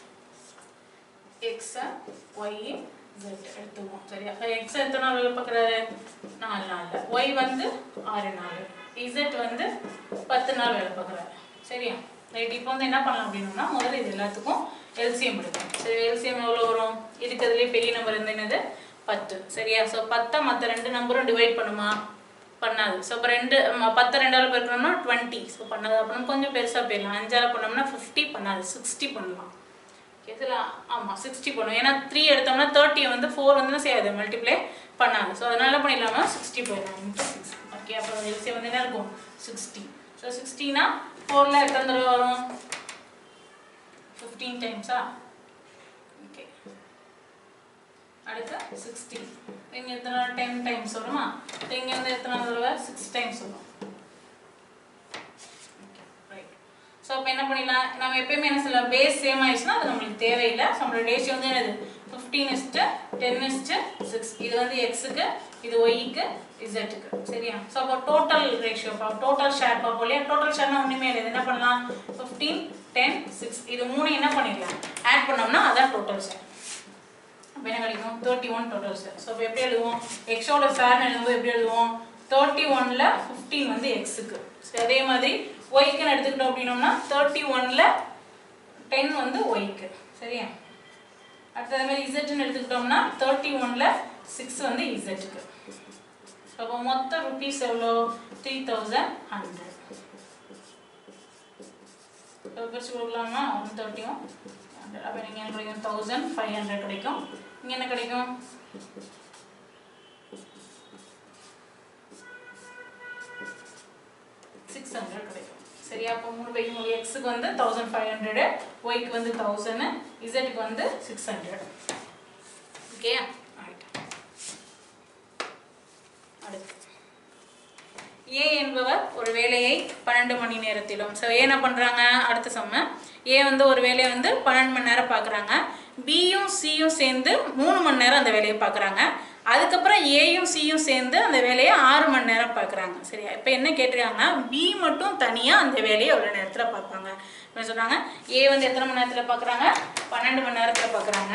எக்ஸை ஒய் ஜெட் எடுத்துக்குவோம் சரியா எக்ஸ் எத்தனை நாள் வேலை பார்க்குறாரு நாலு நாளில் ஒய் வந்து ஆறு நாள் இசட் வந்து பத்து நாள் வேலை பார்க்குறாரு சரியா ரைட் இப்போ வந்து என்ன பண்ணலாம் அப்படின்னோம்னா முதல்ல இது எல்லாத்துக்கும் எல்சிஎம் எடுக்கணும் சரி எல்சிஎம் எவ்வளோ வரும் இருக்கிறதுலே பெரிய நம்பர் வந்து என்னது பத்து சரியா ஸோ பத்தை மற்ற ரெண்டு நம்பரும் டிவைட் பண்ணுமா பண்ணாது ஸோ இப்போ ரெண்டு ம- பத்தை ரெண்டால் பெருக்கணும்னா டுவெண்ட்டி ஸோ பண்ணாது அப்புறம் கொஞ்சம் பெருசாக போயிடலாம் அஞ்சால் பண்ணோம்னா ஃபிஃப்டி பண்ணாது சிக்ஸ்டி பண்ணலாம் இதில் ஆமாம் சிக்ஸ்டி பண்ணும் ஏன்னா த்ரீ எடுத்தோம்னா தேர்ட்டியை வந்து ஃபோர் வந்து என்ன செய்யாது மல்டிப்ளை பண்ணாது ஸோ அதனால பண்ணிடலாமா சிக்ஸ்டி போயிடலாம் இன்ட்டு சிக்ஸ் ஓகே அப்போ எல்சியம் வந்து என்ன இருக்கும் சிக்ஸ்டி ஸோ சிக்ஸ்டினா ஃபோரில் எத்தனை தடவை வரும் ஃபிஃப்டீன் டைம்ஸா ஓகே அடுத்து சிக்ஸ்டி இங்கே எத்தனை டென் டைம்ஸ் வருமா இங்கே வந்து எத்தனை தடவை சிக்ஸ் டைம்ஸ் வரும் ரைட் ஸோ அப்போ என்ன பண்ணிடலாம் நம்ம எப்பயுமே என்ன சொல்லலாம் பேஸ் சேம் ஆயிடுச்சுன்னா அது நம்மளுக்கு தேவையில்லை ஸோ நம்மளோட ரேஷியோ வந்து என்னது fifteen is to ten is to six இது வந்து எக்ஸுக்கு இது ஒய்க்கு இசட்டுக்கு சரியா ஸோ அப்போ டோட்டல் ரேஷியோ டோட்டல் ஷேர் பார்ப்போம் இல்லையா டோட்டல் ஷேர்னா ஒன்றுமே இல்லை இது என்ன பண்ணலாம் ஃபிஃப்டீன் டென் சிக்ஸ் இது மூணு என்ன பண்ணிடலாம் ஆட் பண்ணோம்னா அதான் டோட்டல் ஷேர் அப்போ என்ன கிடைக்கும் thirty one total share so இப்போ எப்படி எழுதுவோம் எக்ஸோட ஷேர்னு எழுதும்போது எப்படி எழுதுவோம் தேர்ட்டி ஒனில் ஃபிஃப்டீன் வந்து எக்ஸுக்கு சரி அதே மாதிரி ஒய்க்குன்னு எடுத்துக்கிட்டோம் அப்படின்னோம்னா தேர்ட்டி ஒனில் டென் வந்து ஒய்க்கு சரியா அடுத்து அதே மாதிரி இசட்னு எடுத்துக்கிட்டோம்னா தேர்ட்டி ஒனில் சிக்ஸ் வந்து இசட்டுக்கு அப்போ மொத்த ருபீஸ் எவ்வளோ த்ரீ தௌசண்ட் ஹண்ட்ரட் இப்போ பிரிச்சு கொடுக்கலாமா ஒன் தேர்ட்டியும் அப்போ நீங்கள் என்ன கிடைக்கும் தௌசண்ட் ஃபைவ் ஹண்ட்ரட் கிடைக்கும் இங்கே என்ன கிடைக்கும் சிக்ஸ் ஹண்ட்ரட் கிடைக்கும் சரியா அப்போ மூணு பைக்கு மூணு எக்ஸுக்கு வந்து தௌசண்ட் ஃபைவ் ஹண்ட்ரடு ஒய்க்கு வந்து தௌசண்ட் இசட்டுக்கு வந்து சிக்ஸ் ஹண்ட்ரட் ஓகே அடுத்து ஏ என்பவர் ஒரு வேலையை பன்னெண்டு மணி நேரத்திலும் ஸோ என்ன பண்ணுறாங்க அடுத்த செம்ம ஏ வந்து ஒரு வேலையை வந்து பன்னெண்டு மணி நேரம் பார்க்குறாங்க பியும் சியும் சேர்ந்து மூணு மணி நேரம் அந்த வேலையை பார்க்குறாங்க அதுக்கப்புறம் ஏயும் சியும் சேர்ந்து அந்த வேலையை ஆறு மணி நேரம் பார்க்குறாங்க சரியா இப்போ என்ன கேட்டிருக்காங்கன்னா பி மட்டும் தனியாக அந்த வேலையை எவ்வளோ நேரத்தில் பார்ப்பாங்க என்ன சொல்கிறாங்க ஏ வந்து எத்தனை மணி நேரத்தில் பார்க்குறாங்க பன்னெண்டு மணி நேரத்தில் பார்க்குறாங்க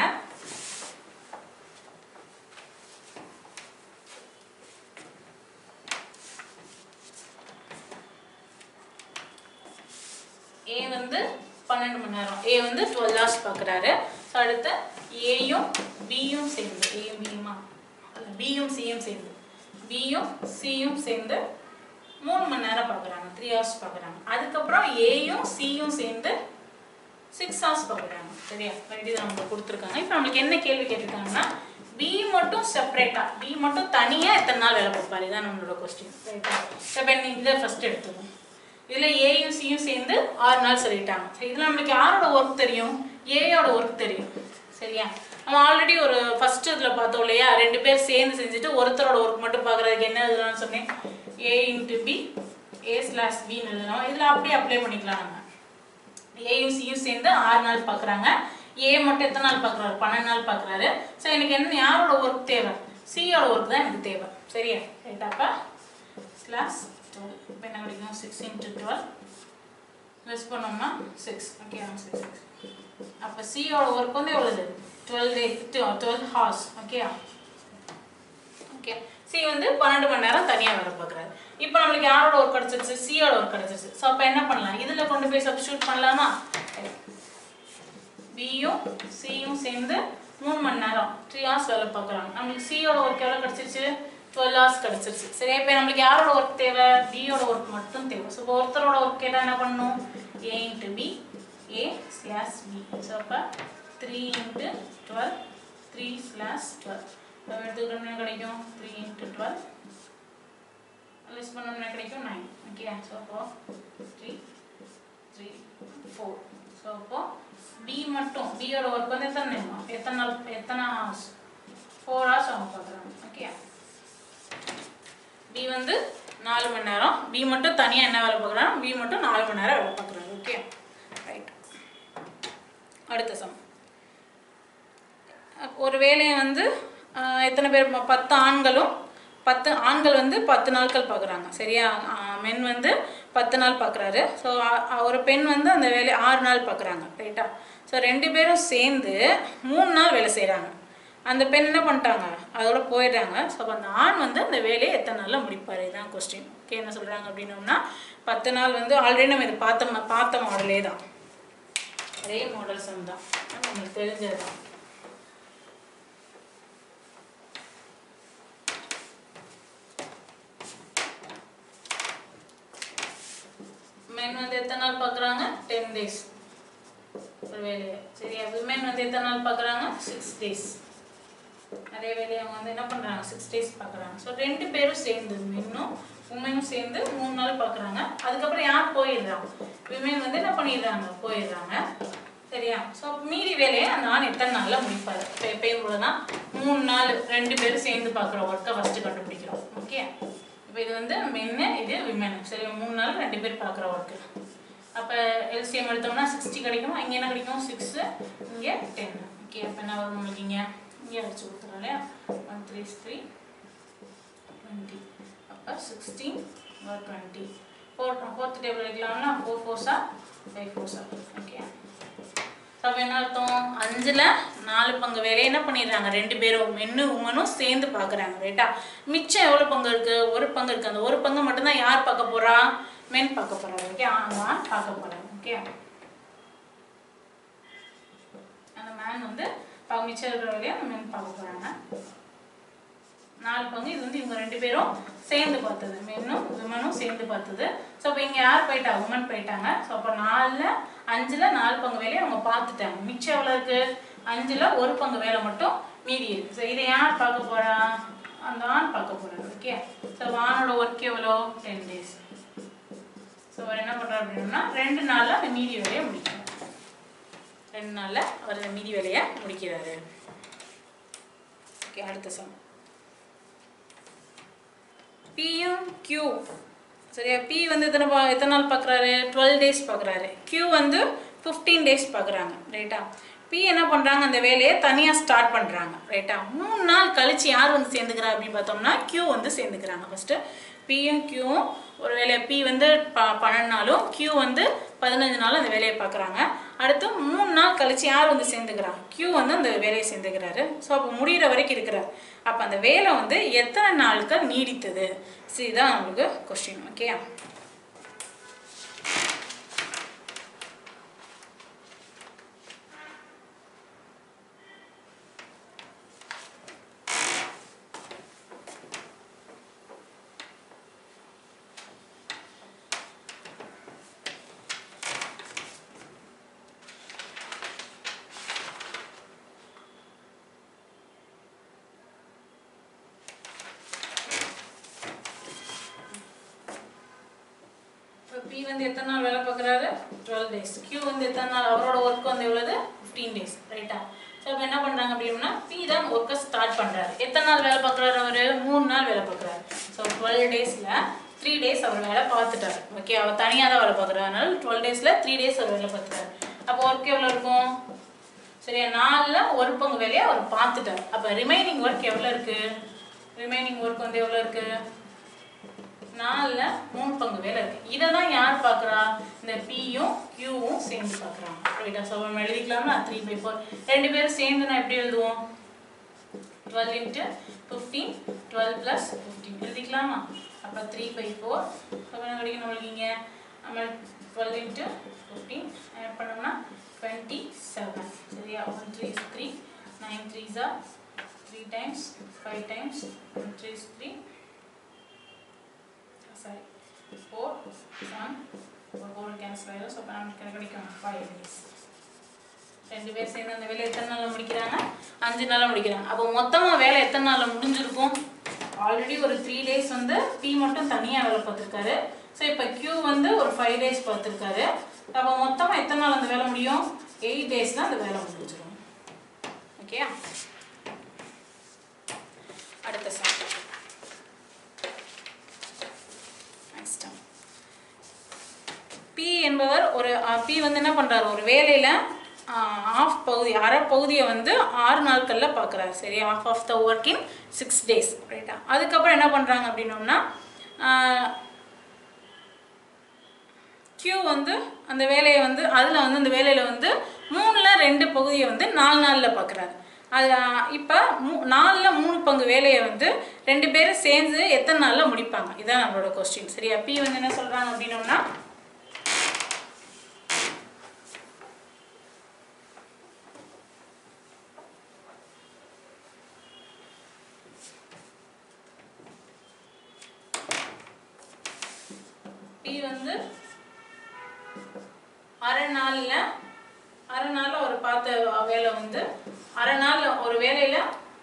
ஏ வந்து பன்னெண்டு மணி நேரம் ஏ வந்து டுவெல் ஹவர்ஸ் பார்க்குறாரு ஸோ அடுத்து ஏயும் பியும் சேர்ந்து ஏயும் பியுமா பியும் சியும் சேர்ந்து பியும் சியும் சேர்ந்து மூணு மணி நேரம் பார்க்குறாங்க த்ரீ ஹவர்ஸ் பார்க்குறாங்க அதுக்கப்புறம் ஏயும் சியும் சேர்ந்து சிக்ஸ் ஹவர்ஸ் பார்க்குறாங்க சரியா ரைட் இது நம்மளுக்கு கொடுத்துருக்காங்க இப்போ நம்மளுக்கு என்ன கேள்வி கேட்டிருக்காங்கன்னா பி மட்டும் செப்பரேட்டாக பி மட்டும் தனியாக எத்தனை நாள் வேலை பார்ப்பாரு இதான் நம்மளோட கொஸ்டின் ரைட்டா இப்போ இதை ஃபஸ்ட் எடுத்துக்கோங்க இதில் ஏயும் சியும் சேர்ந்து ஆறு நாள் சொல்லிட்டாங்க சரி இதில் நம்மளுக்கு யாரோட ஒர்க் தெரியும் ஏயோட ஒர்க் தெரியும் சரியா நம்ம ஆல்ரெடி ஒரு ஃபர்ஸ்ட் இதில் பார்த்தோம் இல்லையா ரெண்டு பேர் சேர்ந்து செஞ்சுட்டு ஒருத்தரோட ஒர்க் மட்டும் பார்க்குறதுக்கு என்ன எழுதலாம்னு சொன்னேன் A into B A slash பின்னு எழுதலாம் இதில் அப்படியே அப்ளை பண்ணிக்கலாம் நம்ம ஏயும் சியும் சேர்ந்து ஆறு நாள் பார்க்குறாங்க ஏ மட்டும் எத்தனை நாள் பார்க்குறாரு பன்னெண்டு நாள் பார்க்குறாரு ஸோ எனக்கு என்ன யாரோட ஒர்க் தேவை சியோட ஒர்க் தான் எனக்கு தேவை சரியா ரைட்டாப்பா ஸ்லாஸ் டுவெல் இப்போ என்ன கிடைக்கும் சிக்ஸ் இன்ட்டு டுவெல் ப்ளஸ் பண்ணோம்னா சிக்ஸ் ஓகே சிக்ஸ் சிக்ஸ் அப்போ சியோட ஒர்க் வந்து எவ்வளவு twelve day twelve hours okay okay C வந்து பன்னெண்டு மணி நேரம் தனியாக வேலை பார்க்குறாரு இப்போ நம்மளுக்கு யாரோட ஒர்க் கிடச்சிருச்சு சியோட ஒர்க் கிடச்சிருச்சு ஸோ அப்போ என்ன பண்ணலாம் இதில் கொண்டு போய் சப்ஸ்டியூட் பண்ணலாமா பியும் சியும் சேர்ந்து மூணு மணி நேரம் த்ரீ ஹவர்ஸ் வேலை பார்க்குறாங்க நம்மளுக்கு சியோட ஒர்க் எவ்வளோ கிடச்சிருச்சு டுவெல் ஹவர்ஸ் கிடச்சிருச்சு சரி இப்போ நம்மளுக்கு யாரோட ஒர்க் தேவை பியோட ஒர்க் மட்டும் தேவை ஸோ இப்போ ஒருத்தரோட ஒர்க் கேட்டால் என்ன பண்ணணும் A into B A slash B so அப்போ three into twelve three slash twelve நம்ம எடுத்துக்கிட்டோம்னா கிடைக்கும் த்ரீ இன்ட்டு டுவெல் லிஸ்ட் பண்ணோம்னா கிடைக்கும் நைன் ஓகே ஸோ அப்போ த்ரீ த்ரீ ஃபோர் ஸோ அப்போ பி மட்டும் பியோட ஒர்க் வந்து எத்தனை நேரம் எத்தனை நாள் எத்தனை ஹவர்ஸ் ஃபோர் ஹவர்ஸ் அவங்க பார்க்குறாங்க ஓகே பி வந்து நாலு மணி நேரம் பி மட்டும் தனியாக என்ன வேலை பார்க்குறாங்க பி மட்டும் நாலு மணி நேரம் வேலை பார்க்குறாங்க ஓகே ரைட் அடுத்த சம் ஒரு வேலையை வந்து ஆஹ், எத்தனை பேர் ப- பத்து ஆண்களும் பத்து ஆண்கள் வந்து பத்து நாட்கள் பார்க்குறாங்க சரியா மென் வந்து பத்து நாள் பார்க்குறாரு ஸோ ஒரு பெண் வந்து அந்த வேலையை ஆறு நாள் பார்க்குறாங்க ரைட்டா ஸோ ரெண்டு பேரும் சேர்ந்து மூணு நாள் வேலை செய்கிறாங்க அந்த பெண் என்ன பண்ணிட்டாங்க அதோட போயிடுறாங்க ஸோ அப்போ அந்த ஆண் வந்து அந்த வேலையை எத்தனை நாளில் முடிப்பார் இதுதான் கொஸ்டின் ஓகே என்ன சொல்கிறாங்க அப்படின்னோம்னா பத்து நாள் வந்து ஆல்ரெடி நம்ம இது பார்த்த ம- பார்த்த மாடலே தான் அதே மாடல் சம் தான் நம்மளுக்கு தெரிஞ்சது தான் மென் வந்து எத்தனை நாள் பார்க்குறாங்க டென் டேஸ் ஒரு வேலையை சரியா விமென் வந்து எத்தனை நாள் பார்க்குறாங்க சிக்ஸ் டேஸ் அதே வேலையை அவங்க வந்து என்ன பண்ணுறாங்க சிக்ஸ் டேஸ் பார்க்குறாங்க ஸோ ரெண்டு பேரும் சேர்ந்து மென்னும் உமனும் சேர்ந்து மூணு நாள் பார்க்குறாங்க அதுக்கப்புறம் யார் போயிடுறாங்க விமென் வந்து என்ன பண்ணிடுறாங்க போயிடுறாங்க சரியா ஸோ மீதி வேலையை அந்த ஆண் எத்தனை நாளில் முடிப்பார் இப்போ எப்பயும் கூட தான் மூணு நாள் ரெண்டு பேரும் சேர்ந்து பார்க்குற ஒர்க்கை ஃபஸ்ட்டு கண்டுபிடிக்கிறோம் ஓகே இப்போ இது வந்து மென்னு இது விமென் சரி மூணு நாள் ரெண்டு பேர் பார்க்குற ஒர்க்கு அப்போ எல்சிஎம் எடுத்தோம்னா சிக்ஸ்டி கிடைக்கும் இங்கே என்ன கிடைக்கும் சிக்ஸு இங்கே டென் ஓகே அப்போ என்ன வரும் நம்மளுக்கு இங்கே இங்கே வச்சு கொடுத்துறோம் இல்லையா ஒன் த்ரீ த்ரீ டுவெண்ட்டி அப்போ சிக்ஸ்டீன் ஒரு டுவெண்ட்டி ஃபோர் ஃபோர்த் டேபிள் வைக்கலாம்னா ஃபோர் ஃபோர்ஸா ஃபைவ் ஃபோர்ஸா ஓகே அப்போ என்ன அர்த்தம் அஞ்சில் நாலு பங்கு வேலையை என்ன பண்ணிடுறாங்க ரெண்டு பேரும் மென்னு உமனும் சேர்ந்து பார்க்குறாங்க ரைட்டா மிச்சம் எவ்வளோ பங்கு இருக்குது ஒரு பங்கு இருக்குது அந்த ஒரு பங்கு மட்டும்தான் யார் பார்க்க போகிறா மென் பார்க்க போகிறாங்க ஓகே ஆண் பார்க்க போகிறாங்க ஓகே அந்த மேன் வந்து ப- மிச்சம் இருக்கிற வேலையை அந்த மென் பார்க்க போகிறாங்க நாலு பங்கு இது வந்து இவங்க ரெண்டு பேரும் சேர்ந்து பார்த்தது மென்னும் விமனும் சேர்ந்து பார்த்தது ஸோ அப்போ இங்கே யார் போயிட்டா உமன் போயிட்டாங்க ஸோ அப்போ நாலில் அஞ்சில் நாலு பங்கு வேலையை அவங்க பார்த்துட்டாங்க மிச்சம் எவ்வளோ இருக்கு அஞ்சில் ஒரு பங்கு வேலை மட்டும் மீதி இருக்கு ஸோ இதை யார் பார்க்க போறா அந்த ஆண் பார்க்க போறாரு ஓகே ஸோ ஆணோட ஒர்க் எவ்வளோ டென் டேஸ் ஸோ அவர் என்ன பண்ணுறாரு அப்படின்னா ரெண்டு நாளில் அந்த மீதி வேலையை முடிக்கிறார் ரெண்டு நாளில் அவர் அந்த மீதி வேலையை முடிக்கிறாரு ஓகே அடுத்த சம் பியும் கியூ சரியா பி வந்து எத்தனை பா எத்தனை நாள் பார்க்குறாரு டுவெல் டேஸ் பார்க்குறாரு கியூ வந்து ஃபிஃப்டீன் டேஸ் பார்க்குறாங்க ரைட்டா பி என்ன பண்ணுறாங்க அந்த வேலையை தனியாக ஸ்டார்ட் பண்ணுறாங்க ரைட்டா மூணு நாள் கழிச்சு யார் வந்து சேர்ந்துக்கிறா அப்படின்னு பார்த்தோம்னா கியூ வந்து சேர்ந்துக்கிறாங்க ஃபஸ்ட்டு பியும் கியூவும் ஒரு வேலையை பி வந்து ப பன்னெண்டு நாளும் கியூ வந்து பதினஞ்சு நாளும் அந்த வேலையை பார்க்குறாங்க அடுத்து மூணு நாள் கழிச்சு யார் வந்து சேர்ந்துக்கிறாங்க கியூ வந்து அந்த வேலையை சேர்ந்துக்கிறாரு ஸோ அப்போ முடிகிற வரைக்கும் இருக்கிறார் அப்போ அந்த வேலை வந்து எத்தனை நாட்கள் நீடித்தது ஸோ இதுதான் நம்மளுக்கு கொஸ்டின் ஓகே இப்போ பி வந்து எத்தனை நாள் வேலை பார்க்குறாரு டுவெல் டேஸ் கியூ வந்து எத்தனை நாள் அவரோட ஒர்க் வந்து எவ்வளவு ஃபிஃப்டீன் டேஸ் ரைட்டா ஸோ இப்போ என்ன பண்ணுறாங்க அப்படின்னா பி தான் ஒர்க்கை ஸ்டார்ட் பண்ணுறாரு எத்தனை நாள் வேலை பார்க்குறாரு அவர் மூணு நாள் வேலை பார்க்குறாரு ஸோ டுவெல் டேஸில் த்ரீ டேஸ் அவர் வேலை பார்த்துட்டாரு ஓகே அவர் தனியாக தான் வேலை பார்க்குறாரு அதனால டுவெல் டேஸில் த்ரீ டேஸ் அவர் வேலை பார்த்துட்டாரு அப்போ ஒர்க் எவ்வளோ இருக்கும் சரியா நாலில் ஒரு பங்கு வேலையை அவர் பார்த்துட்டார் அப்போ ரிமைனிங் ஒர்க் எவ்வளோ இருக்குது ரிமைனிங் ஒர்க் வந்து எவ்வளோ இருக்குது நாலில் மூணு பங்கு வேலை இருக்கு இதை தான் யார் பார்க்குறா இந்த பியும் கியூவும் சேர்ந்து பார்க்குறாங்க ரைட்டா ஸோ நம்ம எழுதிக்கலாமா த்ரீ பை ஃபோர் ரெண்டு பேரும் சேர்ந்து நான் எப்படி எழுதுவோம் twelve into fifteen twelve plus fifteen எழுதிக்கலாமா அப்போ த்ரீ பை ஃபோர் அப்போ என்ன கிடைக்கும் நம்மளுக்கு இங்கே நம்ம டுவெல் இன்ட்டு ஃபிஃப்டீன் ஆட் பண்ணோம்னா டுவெண்ட்டி செவன் சரியா one three three nine three ஜா three times five times one three three sorry four one ஒரு ஃபோர் கேன்சல் ஆயிடும் ஸோ அப்போ நமக்கு கிடைக்கும் ஃபைவ் டேஸ் ரெண்டு பேர் சேர்ந்து அந்த வேலையை எத்தனை நாளில் முடிக்கிறாங்க அஞ்சு நாளில் முடிக்கிறாங்க அப்போ மொத்தமாக வேலை எத்தனை நாளில் முடிஞ்சிருக்கும் ஆல்ரெடி ஒரு த்ரீ டேஸ் வந்து பி மட்டும் தனியாக வேலை பார்த்துருக்காரு ஸோ இப்போ கியூ வந்து ஒரு ஃபைவ் டேஸ் பார்த்துருக்காரு அப்போ மொத்தமாக எத்தனை நாள் அந்த வேலை முடியும் எயிட் டேஸ் தான் அந்த வேலை முடிஞ்சிடும் ஓகேயா அடுத்த சாப்பிட்டு நெக்ஸ்ட் பி என்பவர் ஒரு பி வந்து என்ன பண்ணுறாரு ஒரு வேலையில் ஆஃப் பகுதி அரை பகுதியை வந்து ஆறு நாட்களில் பார்க்குறாரு சரி half of the work in six days ரைட்டா அதுக்கப்புறம் என்ன பண்ணுறாங்க அப்படின்னோம்னா கியூ வந்து அந்த வேலையை வந்து அதில் வந்து அந்த வேலையில் வந்து மூணில் ரெண்டு பகுதியை வந்து நாலு நாளில் பார்க்குறாரு அது இப்போ மூ நாலில் மூணு பங்கு வேலையை வந்து ரெண்டு பேரும் சேர்ந்து எத்தனை நாளில் முடிப்பாங்க இதான் நம்மளோட கொஸ்டின் சரியா பி வந்து என்ன சொல்கிறாங்க அப்படின்னோம்னா பி வந்து அரை நாள்ல அரை நாள்ல ஒரு பார்த்த வேலை வந்து அரை நாள்ல ஒரு வேலையில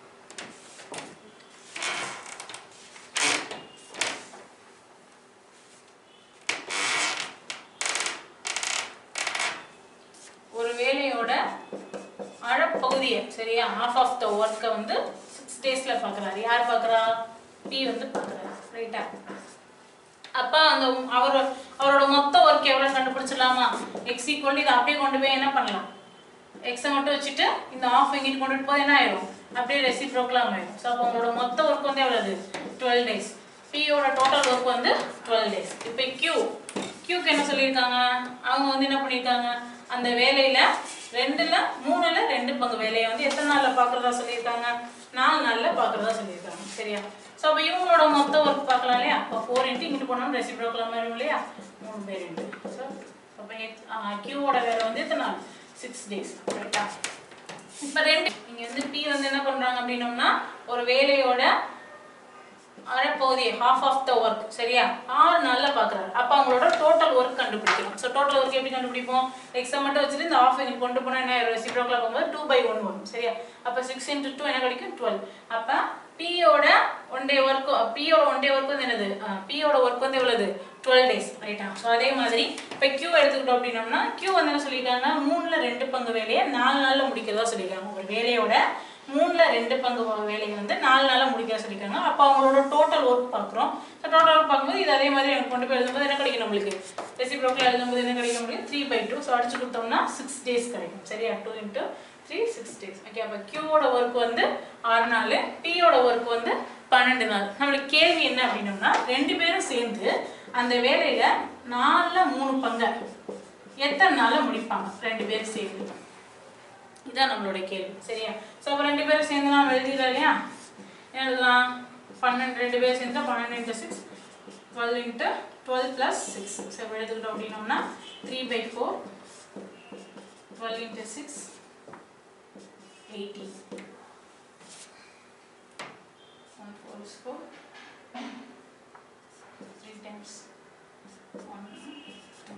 ஒரு வேலையோட அழப்பகுதியை சரியா ஆஃப் ஆஃப் த ஒர்க்கை வந்து சிக்ஸ் டேஸில் பார்க்குறாரு யார் பார்க்குறா பி வந்து பார்க்குறாரு ரைட்டா அப்போ அந்த அவர் அவரோட மொத்த ஒர்க் எவ்வளோ கண்டுபிடிச்சிடலாமா எக்ஸ் ஈக்குவல் இதை அப்படியே கொண்டு போய் என்ன பண்ணலாம் எக்ஸை மட்டும் வச்சுட்டு இந்த ஆஃப் இங்கிட்டு கொண்டுட்டு போய் என்ன ஆயிடும் அப்படியே ரெசிப்ரோக்கெலாம் ஆயிடும் ஸோ அப்போ உங்களோட மொத்த ஒர்க் வந்து எவ்வளவு டுவெல் டேஸ் பியோட டோட்டல் ஒர்க் வந்து டுவெல் டேஸ் இப்போ கியூ கியூக்கு என்ன சொல்லியிருக்காங்க அவங்க வந்து என்ன பண்ணியிருக்காங்க அந்த வேலையில ரெண்டுல மூணுல ரெண்டு பங்கு வேலையை வந்து எத்தனை நாள்ல பார்க்கறதா சொல்லியிருக்காங்க நாலு நாள்ல பார்க்கறதா சொல்லியிருக்காங்க சரியா ஸோ அப்போ இவங்களோட மொத்த ஒர்க் பார்க்கலாம் இல்லையா அப்போ ஃபோர் இன்ட்டு இங்கிட்டு போனோம் ரெசிப்ரோக்கெலாம் வரும் இல்லையா மூணு பேர் இன்ட்டு ஸோ அப்போ கியூவோட வேலை வந்து எத்தனை நாள் சிக்ஸ் டேஸ் கரெக்டா இப்போ ரெண்டு இங்க வந்து பி வந்து என்ன பண்றாங்க அப்படின்னோம்னா ஒரு வேலையோட அரை பகுதி ஹாஃப் ஆஃப் த ஒர்க் சரியா ஆறு நாள்ல பாக்குறாரு அப்ப அவங்களோட டோட்டல் ஒர்க் கண்டுபிடிக்கணும் ஸோ டோட்டல் ஒர்க் எப்படி கண்டுபிடிப்போம் எக்ஸை மட்டும் வச்சுட்டு இந்த ஆஃப் இங்க கொண்டு போனா என்ன ரெசிப்ரோக்கில் போகும்போது டூ பை ஒன் வரும் சரியா அப்ப சிக்ஸ் இன்ட்டு டூ என்ன கிடைக்கும் டுவெல் அப்ப பியோட ஒன் டே ஒர்க் பியோட ஒன் டே ஒர்க் வந்து என்னது பியோட ஒர்க் வந்து எவ்வளவு டுவெல் டேஸ் ரைட்டா ஸோ அதே மாதிரி இப்போ கியூ எடுத்துக்கிட்டோம் அப்படின்னோம்னா கியூ வந்து என்ன சொல்லியிருக்காங்க மூணுல ரெண்டு பங்கு வேலையை நாலு நாள்ல முடிக்கிறதா சொல்லியிருக்காங்க ஒரு வேலையோட மூணுல ரெண்டு பங்கு வேலையை வந்து நாலு நாள்ல முடிக்க சொல்லியிருக்காங்க அப்போ அவங்களோட டோட்டல் ஒர்க் பார்க்குறோம் ஸோ டோட்டல் ஒர்க் பார்க்கும்போது இது அதே மாதிரி எனக்கு கொண்டு போய் எழுதும்போது என்ன கிடைக்கும் நம்மளுக்கு ரெசிப்ரோக்கில் எழுதும்போது என்ன கிடைக்க முடியும் த்ரீ பை டூ ஸோ அடிச்சு கொடுத்தோம்னா சிக்ஸ் டேஸ் கிடைக்கும் சரியா two into three six days okay அப்போ கியூவோட ஒர்க் வந்து ஆறு நாள் பியோட ஒர்க் வந்து பன்னெண்டு நாள் நம்மளுக்கு கேள்வி என்ன அப்படின்னோம்னா ரெண்டு பேரும் சேர்ந்து அந்த வேலையில நாலுல மூணு பங்கை எத்தனை நாள்ல முடிப்பாங்க ரெண்டு பேரும் சேர்ந்து இதான் நம்மளோட கேள்வி சரியா ஸோ அப்போ ரெண்டு பேரும் சேர்ந்து நாம் எழுதிடலாம் இல்லையா எழுதலாம் பன்னெண்டு ரெண்டு பேரும் சேர்ந்து பன்னெண்டு into six twelve into twelve plus six so இப்போ எடுத்துக்கிட்டோம் அப்படின்னோம்னா three by four twelve into six eighty one four is four three times one two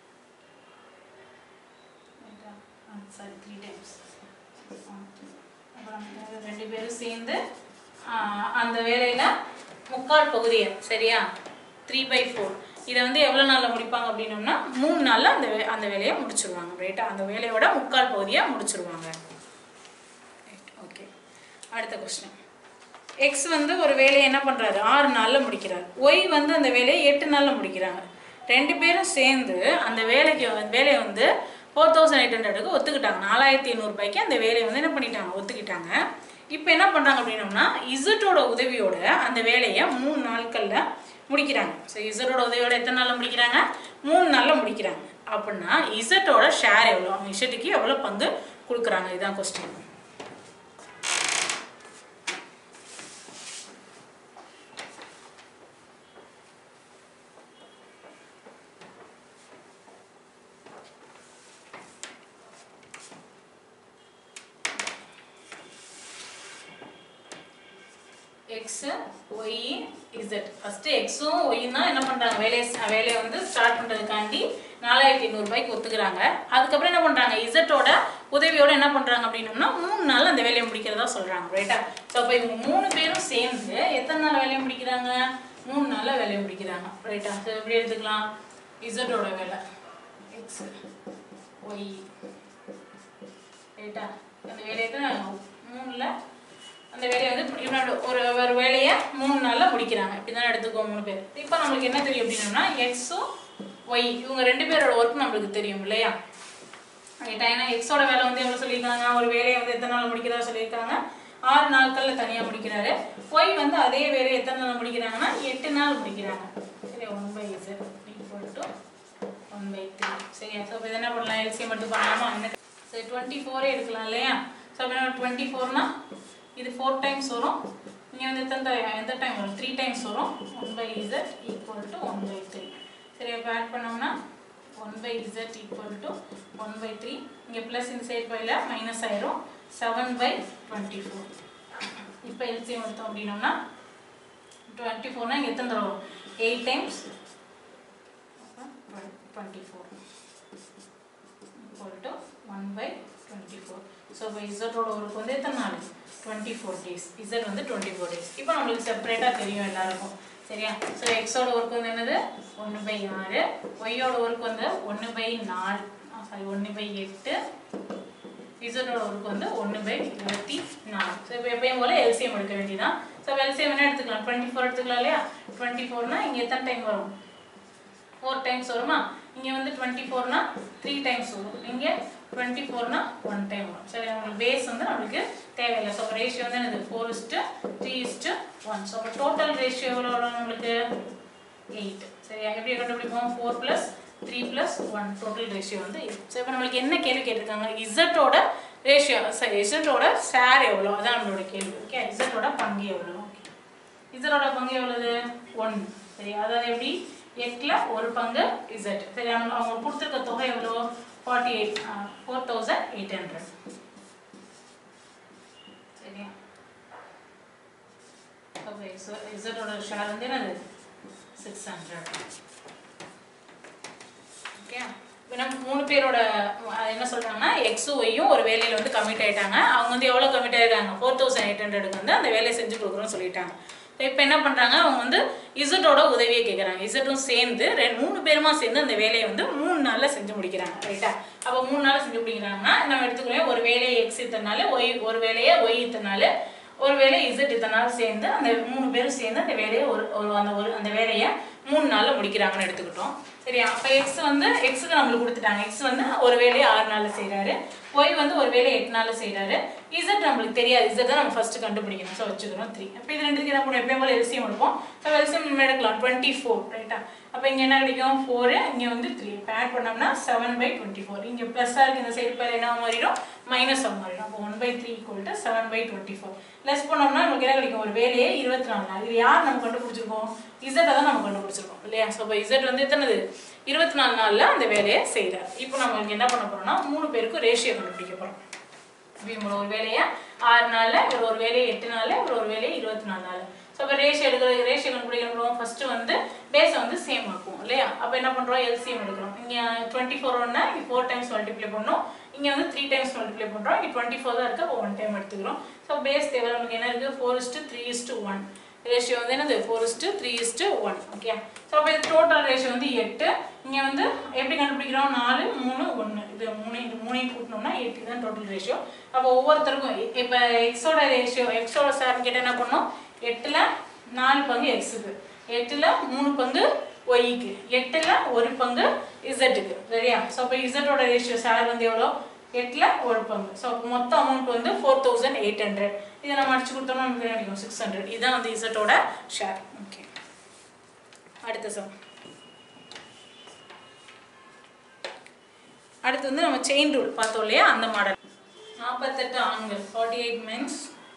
sorry three times அப்புறம் ரெண்டு பேரும் சேர்ந்து ஆஹ், அந்த வேலையில் முக்கால் பகுதியை சரியா த்ரீ பை ஃபோர் இதை வந்து எவ்வளோ நாளில் முடிப்பாங்க அப்படின்னோம்னா மூணு நாளில் அந்த வே அந்த வேலையை முடிச்சிருவாங்க ரைட்டா அந்த வேலையோட முக்கால் பகுதியை முடிச்சிருவாங்க ஓகே அடுத்த கொஸ்டின் எக்ஸ் வந்து ஒரு வேலையை என்ன பண்ணுறாரு ஆறு நாளில் முடிக்கிறார் ஒய் வந்து அந்த வேலையை எட்டு நாளில் முடிக்கிறாங்க ரெண்டு பேரும் சேர்ந்து அந்த வேலைக்கு வந்து- வேலையை வந்து ஃபோர் தௌசண்ட் எயிட் ஹண்ட்ரடுக்கு ஒத்துக்கிட்டாங்க நாலாயிரத்தி எண்ணூறுபாய்க்கு அந்த வேலையை வந்து என்ன பண்ணிட்டாங்க ஒத்துக்கிட்டாங்க இப்போ என்ன பண்ணுறாங்க அப்படின்னோம்னா இசட்டோட உதவியோட அந்த வேலையை மூணு நாட்களில் முடிக்கிறாங்க ஸோ இசட்டோட உதவியோட எத்தனை நாளில் முடிக்கிறாங்க மூணு நாளில் முடிக்கிறாங்க அப்படின்னா இசட்டோட ஷேர் எவ்வளோ அவங்க இசட்டுக்கு எவ்வளோ பங்கு கொடுக்குறாங்க இதுதான் question X Y Z first எக்ஸும் ஒய்யும் தான் என்ன பண்ணுறாங்க வேலையை வேலையை வந்து ஸ்டார்ட் பண்ணுறதுக்காண்டி நாலாயிரத்தி எண்ணூறுபாய்க்கு ஒத்துக்கிறாங்க அதுக்கப்புறம் என்ன பண்ணுறாங்க இசட்டோட உதவியோட என்ன பண்ணுறாங்க அப்படின்னோம்னா மூணு நாள் அந்த வேலையை முடிக்கிறதா சொல்கிறாங்க ரைட்டா ஸோ அப்போ இவங்க மூணு பேரும் சேர்ந்து எத்தனை நாள் வேலையை முடிக்கிறாங்க மூணு நாளில் வேலையை முடிக்கிறாங்க ரைட்டா ஸோ எப்படி எடுத்துக்கலாம் இசட்டோட வேலை எக்ஸ் ஒய் ரைட்டா அந்த வேலையை தான் மூணில் அந்த வேலையை வந்து இவனோட ஒரு ஒரு வேலையை மூணு நாளில் முடிக்கிறாங்க இப்படி தான் எடுத்துக்கோ மூணு பேர் இப்போ நம்மளுக்கு என்ன தெரியும் அப்படின்னோம்னா எக்ஸும் ஒய் இவங்க ரெண்டு பேரோட ஒர்க் நம்மளுக்கு தெரியும் இல்லையா ரைட்டா ஏன்னா எக்ஸோட வேலை வந்து எவ்வளோ சொல்லியிருக்காங்க ஒரு வேலையை வந்து எத்தனை நாள் முடிக்கிறதா சொல்லியிருக்காங்க ஆறு நாட்களில் தனியாக முடிக்கிறாரு ஒய் வந்து அதே வேலையை எத்தனை நாள் முடிக்கிறாங்கன்னா எட்டு நாள் முடிக்கிறாங்க சரி one by Z equal to one by three சரியா ஸோ இப்போ என்ன பண்ணலாம் எல்சிஎம் மட்டும் பண்ணலாமா என்ன சரி டுவெண்ட்டி ஃபோரே எடுக்கலாம் இல்லையா ஸோ அப்போ டுவெண்ட்டி ஃபோர்னா இது ஃபோர் டைம்ஸ் வரும் இங்கே வந்து எத்தனை time- எந்த டைம் வரும் த்ரீ டைம்ஸ் வரும் one by Z equal to one by three சரி இப்போ ஆட் பண்ணோம்னா one by Z equal to one by three இங்கே ப்ளஸ் இந்த சைட் பையில் மைனஸ் ஆயிரும் செவன் பை டுவெண்ட்டி ஃபோர் இப்போ எல்சிஎம் எடுத்தோம் அப்படின்னோம்னா டுவெண்ட்டி ஃபோர்னா இங்கே எத்தனை தடவை வரும் eight times twenty four equal to 1 by 24 so இப்போ இசட்டோட ஒர்க் வந்து எத்தனை நாள் டுவெண்ட்டி ஃபோர் டேஸ் இசட் வந்து டுவெண்ட்டி ஃபோர் டேஸ் இப்போ நம்மளுக்கு செப்பரேட்டாக தெரியும் எல்லாருக்கும் சரியா ஸோ எக்ஸோட ஒர்க் வந்து என்னது ஒன்று பை ஆறு ஒய்யோட ஒர்க் வந்து ஒன்று பை நாலு சாரி ஒன்று பை எட்டு இசட்டோட ஒர்க் வந்து ஒன்று பை இருபத்தி நாலு ஸோ இப்போ எப்பயும் போல் எல்சிஎம் எடுக்க வேண்டியதான் ஸோ எல்சிஎம் என்ன எடுத்துக்கலாம் டுவெண்ட்டி ஃபோர் எடுத்துக்கலாம் இல்லையா டுவெண்ட்டி ஃபோர்னா இங்கே எத்தனை டைம் வரும் ஃபோர் டைம்ஸ் வருமா இங்கே வந்து டுவெண்ட்டி ஃபோர்னா த்ரீ டைம்ஸ் வரும் இங்கே டுவெண்ட்டி ஃபோர்னா ஒன் டைம் வரும் சரி நம்மளுக்கு பேஸ் வந்து நம்மளுக்கு தேவையில்லை ஸோ ரேஷியோ வந்து என்னது four is to three is to one so அப்போ டோட்டல் ரேஷியோ எவ்வளோ வரும் நம்மளுக்கு எயிட் சரியா எப்படி கண்டுபிடிப்போம் four plus three plus one total ratio வந்து எயிட் ஸோ இப்போ நம்மளுக்கு என்ன கேள்வி கேட்டிருக்காங்க இசட்டோட ரேஷியோ சாரி இசட்டோட ஷேர் எவ்வளோ அதான் நம்மளோட கேள்வி ஓகே இசட்டோட பங்கு எவ்வளோ ஓகே இசட்டோட பங்கு எவ்வளவு ஒன் சரி அதாவது எப்படி எட்டில் ஒரு பங்கு இசட் சரி அவங்க அவங்க கொடுத்துருக்க தொகை எவ்வளோ forty eight four thousand eight hundred சரியா அப்போ இசட்டோட ஷேர் வந்து என்னது சிக்ஸ் ஹண்ட்ரட் ஓகே இப்போ நம்ம மூணு பேரோட அஹ், என்ன சொல்றாங்கன்னா எக்ஸும் ஒய்யும் ஒரு வேலையில் வந்து கமிட் ஆயிட்டாங்க அவங்க வந்து எவ்வளோ கமிட் ஆயிருக்காங்க ஃபோர் தௌசண்ட் எயிட் ஹண்ட்ரடுக்கு வந்து அந்த வேலையை செஞ்சு கொடுக்குறோம்னு சொல்லிட்டாங்க இப்போ என்ன பண்ணுறாங்க அவங்க வந்து இசட்டோட உதவியை கேட்குறாங்க இசட்டும் சேர்ந்து ரெண்டு மூணு பேருமா சேர்ந்து அந்த வேலையை வந்து மூணு நாளில் செஞ்சு முடிக்கிறாங்க ரைட்டா அப்போ மூணு நாள் செஞ்சு முடிக்கிறாங்கன்னா நம்ம எடுத்துக்கிறோம் ஒரு வேலையை எக்ஸ் இத்தனை நாள் ஒய் ஒரு வேலையை ஒய் இத்தனை நாள் ஒரு வேலை இசட் இத்தனை நாள் சேர்ந்து அந்த மூணு பேரும் சேர்ந்து அந்த வேலையை ஒரு ஒரு அந்த ஒரு அந்த வேலையை மூணு நாளில் முடிக்கிறாங்கன்னு எடுத்துக்கிட்டோம் சரியா அப்போ எக்ஸ் வந்து எக்ஸுக்கு நம்மளுக்கு கொடுத்துட்டாங்க எக்ஸ் வந்து ஒரு வேலையை ஆறு நாளில் செய்கிறாரு ஒய் வந்து ஒரு வேலையை எட்டு நாளில் செய்கிறாரு இசட் நம்மளுக்கு தெரியாது இசட் தான் நம்ம ஃபர்ஸ்ட் கண்டுபிடிக்கணும் ஸோ வச்சுக்கிறோம் த்ரீ அப்போ இது ரெண்டுக்கு என்ன பண்ணுவோம் எப்பயும் போல எல்சியம் எடுப்போம் ஸோ எல்சியம் நம்ம எடுக்கலாம் டுவெண்ட்டி ஃபோர் ரைட்டா அப்போ இங்கே என்ன கிடைக்கும் ஃபோரு இங்கே வந்து த்ரீ இப்போ ஆட் பண்ணோம்னா செவன் பை டுவெண்ட்டி ஃபோர் இங்கே ப்ளஸ்ஸாக இருக்குது இந்த சைடு பேர் என்ன மாறிடும் மைனஸ் ஆக மாறிடும் அப்போ one by three equal to seven by twenty four less பண்ணோம்னா நமக்கு என்ன கிடைக்கும் ஒரு வேலையே இருபத்தி நாலு நாள் இது யார் நம்ம கண்டுபிடிச்சிருக்கோம் இசட்டை தான் நம்ம கண்டுபிடிச்சிருக்கோம் இல்லையா ஸோ இப்போ இசட் வந்து எத்தனது இருபத்தி நாலு நாளில் அந்த வேலையை செய்கிறார் இப்போ நம்ம இங்கே என்ன பண்ண போறோம்னா மூணு பேருக்கும் ரேஷியோ கண்டுபிடிக்க போகிறோம் இவங்க ஒரு வேலையை ஆறு நாளில் இவர் ஒரு வேலையை எட்டு நாளில் இவர் ஒரு வேலையை இருபத்தி நாலு நாள் ஸோ அப்போ ரேஷியோ எடுக்கிற ரேஷியோ கண்டுபிடிக்கிறோம் ஃபர்ஸ்ட் வந்து பேஸை வந்து சேம் ஆக்கும் இல்லையா அப்போ என்ன பண்ணுறோம் எல்சிஎம் எடுக்கிறோம் இங்கே டுவெண்ட்டி ஃபோர் ஒன்னா இங்கே ஃபோர் டைம்ஸ் மல்டிப்ளை பண்ணோம் இங்கே வந்து த்ரீ டைம்ஸ் மல்டிப்ளை பண்ணுறோம் இங்கே டுவெண்ட்டி ஃபோர் தான் இருக்குது அப்போ ஒன் டைம் எடுத்துக்கிறோம் ஸோ பேஸ் தேவை நமக்கு என்ன இருக்குது four is to three is to one ratio வந்து என்னது four is to three is to one okay so அப்போ இது டோட்டல் ரேஷியோ வந்து எட்டு இங்கே வந்து எப்படி கண்டுபிடிக்கிறோம் நாலு மூணு ஒன்று இது மூணு இது மூணையும் கூட்டினோம்னா எட்டு தான் டோட்டல் ரேஷியோ அப்போ ஒவ்வொருத்தருக்கும் இப்போ எக்ஸோட ரேஷியோ எக்ஸோட சார்னு கேட்டால் என்ன பண்ணோம் எட்டில் நாலு பங்கு எக்ஸுக்கு எட்டில் மூணு பங்கு ஒய்க்கு எட்டில் ஒரு பங்கு இசட்டுக்கு சரியா ஸோ அப்போ இசட்டோட ரேஷியோ சார் வந்து எவ்வளோ எட்டில் ஒரு பங்கு ஸோ மொத்த அமௌண்ட் வந்து ஃபோர் தௌசண்ட் எயிட் ஹண்ட்ரட் இதை நம்ம அடிச்சு கொடுத்தோம்னா நமக்கு என்ன கிடைக்கும் சிக்ஸ் ஹண்ட்ரட் இதுதான் வந்து இசட்டோட ஷேர் ஓகே அடுத்த சம் அடுத்து வந்து நம்ம செயின் ரூல் பார்த்தோம் இல்லையா அந்த மாடல் நாற்பத்தெட்டு ஆண்கள் forty eight mens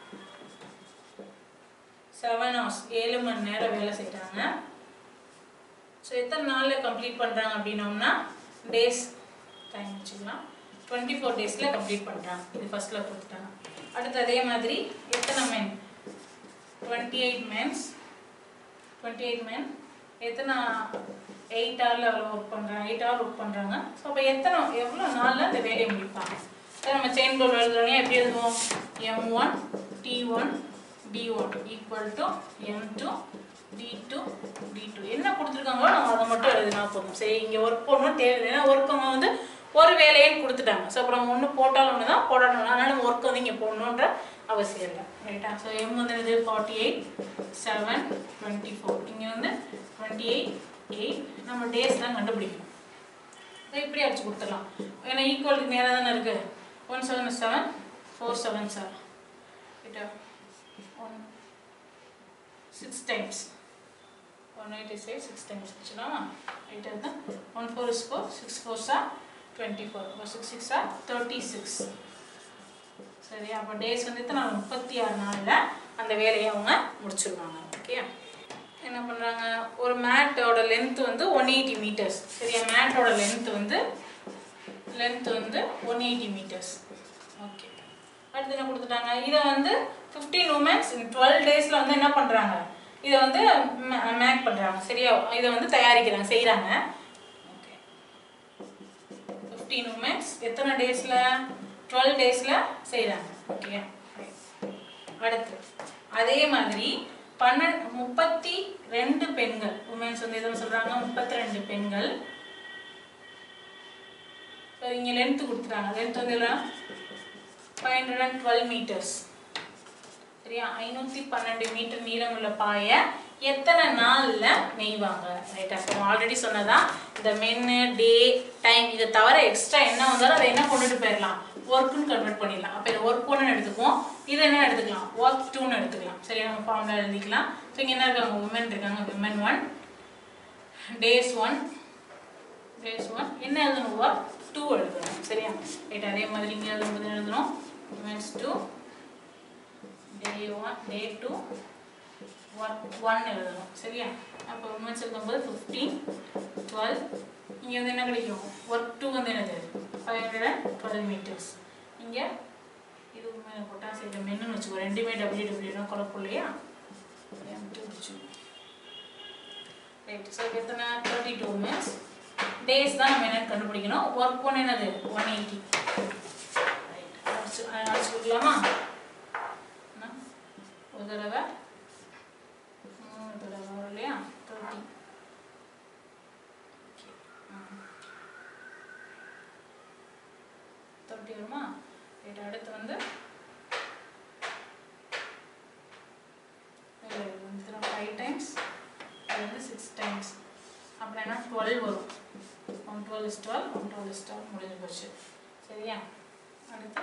seven hours ஏழு மணி நேரம் வேலை செய்கிறாங்க ஸோ எத்தனை நாளில் கம்ப்ளீட் பண்ணுறாங்க அப்படின்னோம்னா டேஸ் டைம் வச்சுக்கலாம் டுவெண்ட்டி ஃபோர் டேஸில் கம்ப்ளீட் பண்ணுறாங்க இது ஃபஸ்ட்டில் கொடுத்துட்டாங்க அடுத்து அதே மாதிரி எத்தனை men twenty eight mens twenty eight men எத்தனை எயிட் ஹவரில் அவ்வளோ ஒர்க் பண்ணுறாங்க எயிட் ஹவர் ஒர்க் பண்ணுறாங்க ஸோ அப்போ எத்தனை எவ்வளோ நாளில் அந்த வேலையை முடிப்பாங்க ஸோ நம்ம செயின் கோல் எழுதுறோம் எப்படி எழுதுவோம் M one D one D one equal to M two D two D two என்ன கொடுத்துருக்காங்களோ நம்ம அதை மட்டும் எழுதினா போதும் சரி இங்கே ஒர்க் பண்ணணும் தேவையில்லை ஏன்னா ஒர்க் அவங்க வந்து ஒரு வேலையேன்னு கொடுத்துட்டாங்க ஸோ அப்புறம் ஒன்று போட்டாலும் ஒன்று தான் போடணும் அதனால நம்ம ஒர்க் வந்து இங்கே போடணுன்ற அவசியம் இல்லை ரைட்டா ஸோ எம் வந்து இது forty eight seven twenty four இங்கே வந்து டுவெண்ட்டி எயிட் எயிட் நம்ம டேஸ் தான் கண்டுபிடிக்கணும் இதை இப்படி அடிச்சு கொடுத்துடலாம் ஏன்னா ஈக்குவலுக்கு நேராக தானே இருக்குது one seven seven four seven sir ரைட்டா one six times one eighty five six times வச்சுக்கலாமா ரைட் அதுதான் one four is four six four sir twenty four அப்போ six six are thirty six சரி அப்போ டேஸ் வந்து எத்தனை நாள் முப்பத்தி ஆறு நாளில் அந்த வேலையை அவங்க முடிச்சிருவாங்க ஓகே என்ன பண்ணுறாங்க ஒரு மேட்டோட லென்த் வந்து ஒன் எயிட்டி மீட்டர்ஸ் சரியா மேட்டோட லென்த் வந்து லென்த் வந்து ஒன் எயிட்டி மீட்டர்ஸ் ஓகே அடுத்து என்ன கொடுத்துட்டாங்க இதை வந்து ஃபிஃப்டீன் உமன்ஸ் டுவெல் டேஸில் வந்து என்ன பண்ணுறாங்க இதை வந்து மேக் பண்ணுறாங்க சரியா இதை வந்து தயாரிக்கிறாங்க செய்கிறாங்க ஓகே ஃபிஃப்டீன் உமன்ஸ் எத்தனை டேஸில் டுவெல் டேஸில் செய்கிறாங்க ஓகே அடுத்து அதே மாதிரி பன்னெண்டு முப்பத்தி ரெண்டு பெண்கள் உமன்ஸ் வந்து எதுவும் சொல்கிறாங்க முப்பத்தி ரெண்டு பெண்கள் ஸோ இங்கே லென்த்து கொடுத்துட்டாங்க லென்த் வந்து எவ்வளோ five hundred and twelve metres சரியா ஐநூற்றி பன்னெண்டு மீட்டர் நீளமுள்ள பாயை எத்தனை நாளில் நெய்வாங்க ரைட்டா ஸோ ஆல்ரெடி சொன்னதான் இந்த மென்னு டே டைம் இதை தவிர எக்ஸ்ட்ரா என்ன வந்தாலும் அதை என்ன கொண்டுட்டு போயிடலாம் ஒர்க்குன்னு கன்வெர்ட் பண்ணிடலாம் அப்போ இது ஒர்க் ஒன்று எடுத்துக்குவோம் இதை என்ன எடுத்துக்கலாம் ஒர்க் டூன்னு எடுத்துக்கலாம் சரியா நம்ம ஃபார்முலா எழுதிக்கலாம் ஸோ இங்கே என்ன இருக்காங்க உமன் இருக்காங்க women one days one days one என்ன எழுதணும் ஒர்க் டூ எழுதணும் சரியா ரைட் அதே மாதிரி இங்கே எழுதும்போது எழுதணும் womens two day one day two work one எழுதணும் சரியா அப்போ உமன்ஸ் எழுதும்போது ஃபிஃப்டீன் டுவெல் இங்கே வந்து என்ன கிடைக்கும் ஒர்க் டூ வந்து என்னது five hundred and twelve metres இங்கே இது உண்மை போட்டால் சரி மென்னு வச்சுக்கோ ரெண்டுமே டபிள்யூ டபிள்யூனா குழப்பம் இல்லையா எம் டூ வச்சுக்கோ ரைட் ஸோ எத்தனை தேர்ட்டி டூ மினிட்ஸ் டேஸ் தான் நம்ம என்னன்னு கண்டுபிடிக்கணும் ஒர்க் ஒன் என்னது ஒன் எயிட்டி ரைட் அடிச்சு அடிச்சு கொடுக்கலாமா என்ன? ஒரு தடவை மூணு தடவை வரும் இல்லையா தேர்ட்டி தேர்ட்டி வருமா ரைட் அடுத்து வந்து ஃபைவ் டைம்ஸ் அது வந்து சிக்ஸ் டைம்ஸ் அப்படின்னா டுவெல் வரும் one twelve is twelve one twelve is twelve முடிஞ்சு போச்சு சரியா அடுத்து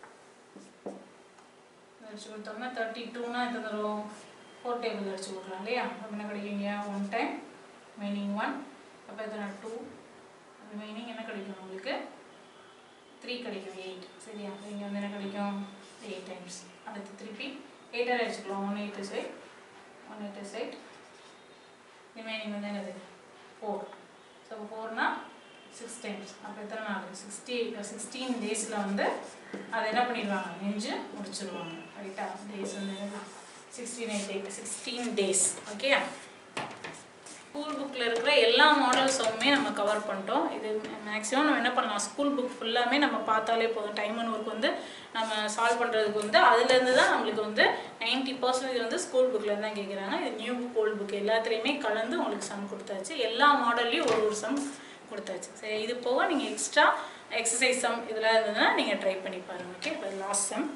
அடிச்சு கொடுத்தோம்னா தேர்ட்டி டூனா எத்தனை தரும் ஃபோர் டேபிள் அடிச்சு கொடுக்கலாம் இல்லையா அப்போ என்ன கிடைக்குங்க ஒன் டைம் மெயினிங் ஒன் அப்போ எத்தனை டூ மெயினிங் என்ன கிடைக்கும் உங்களுக்கு த்ரீ கிடைக்கும் எயிட் சரியா இங்கே வந்து என்ன கிடைக்கும் எயிட் டைம்ஸ் அடுத்து திருப்பி எயிட்டாக அடிச்சுக்கலாம் one eight is eight one eight is eight remaining வந்து என்னது ஃபோர் ஸோ ஃபோர்னா சிக்ஸ் டைம்ஸ் அப்போ எத்தனை நாள் சிக்ஸ்டி சிக்ஸ்டீன் டேஸில் வந்து அதை என்ன பண்ணிடுவாங்க நெஞ்சு முடிச்சிருவாங்க ரைட்டா டேஸ் வந்து sixteen eight eight sixteen days okay school புக்கில் இருக்கிற எல்லா மாடல்ஸுமே நம்ம கவர் பண்ணிட்டோம் இது மேக்ஸிமம் நம்ம என்ன பண்ணலாம் ஸ்கூல் புக் ஃபுல்லாமே நம்ம பார்த்தாலே போதும் டைம் அண்ட் ஒர்க் வந்து நம்ம சால்வ் பண்ணுறதுக்கு வந்து அதுலேருந்து தான் நம்மளுக்கு வந்து நைன்ட்டி பர்சன்டேஜ் வந்து ஸ்கூல் புக்கில் தான் கேட்குறாங்க இது நியூ புக் ஓல்டு புக் எல்லாத்துலேயுமே கலந்து உங்களுக்கு சம் கொடுத்தாச்சு எல்லா மாடல்லையும் ஒரு ஒரு சம் கொடுத்தாச்சு சரி இது போக நீங்கள் எக்ஸ்ட்ரா எக்ஸசைஸ் சம் இதெல்லாம் இருந்ததுன்னா நீங்கள் ட்ரை பண்ணி பாருங்க ஓகே இப்போ லாஸ்ட் சம்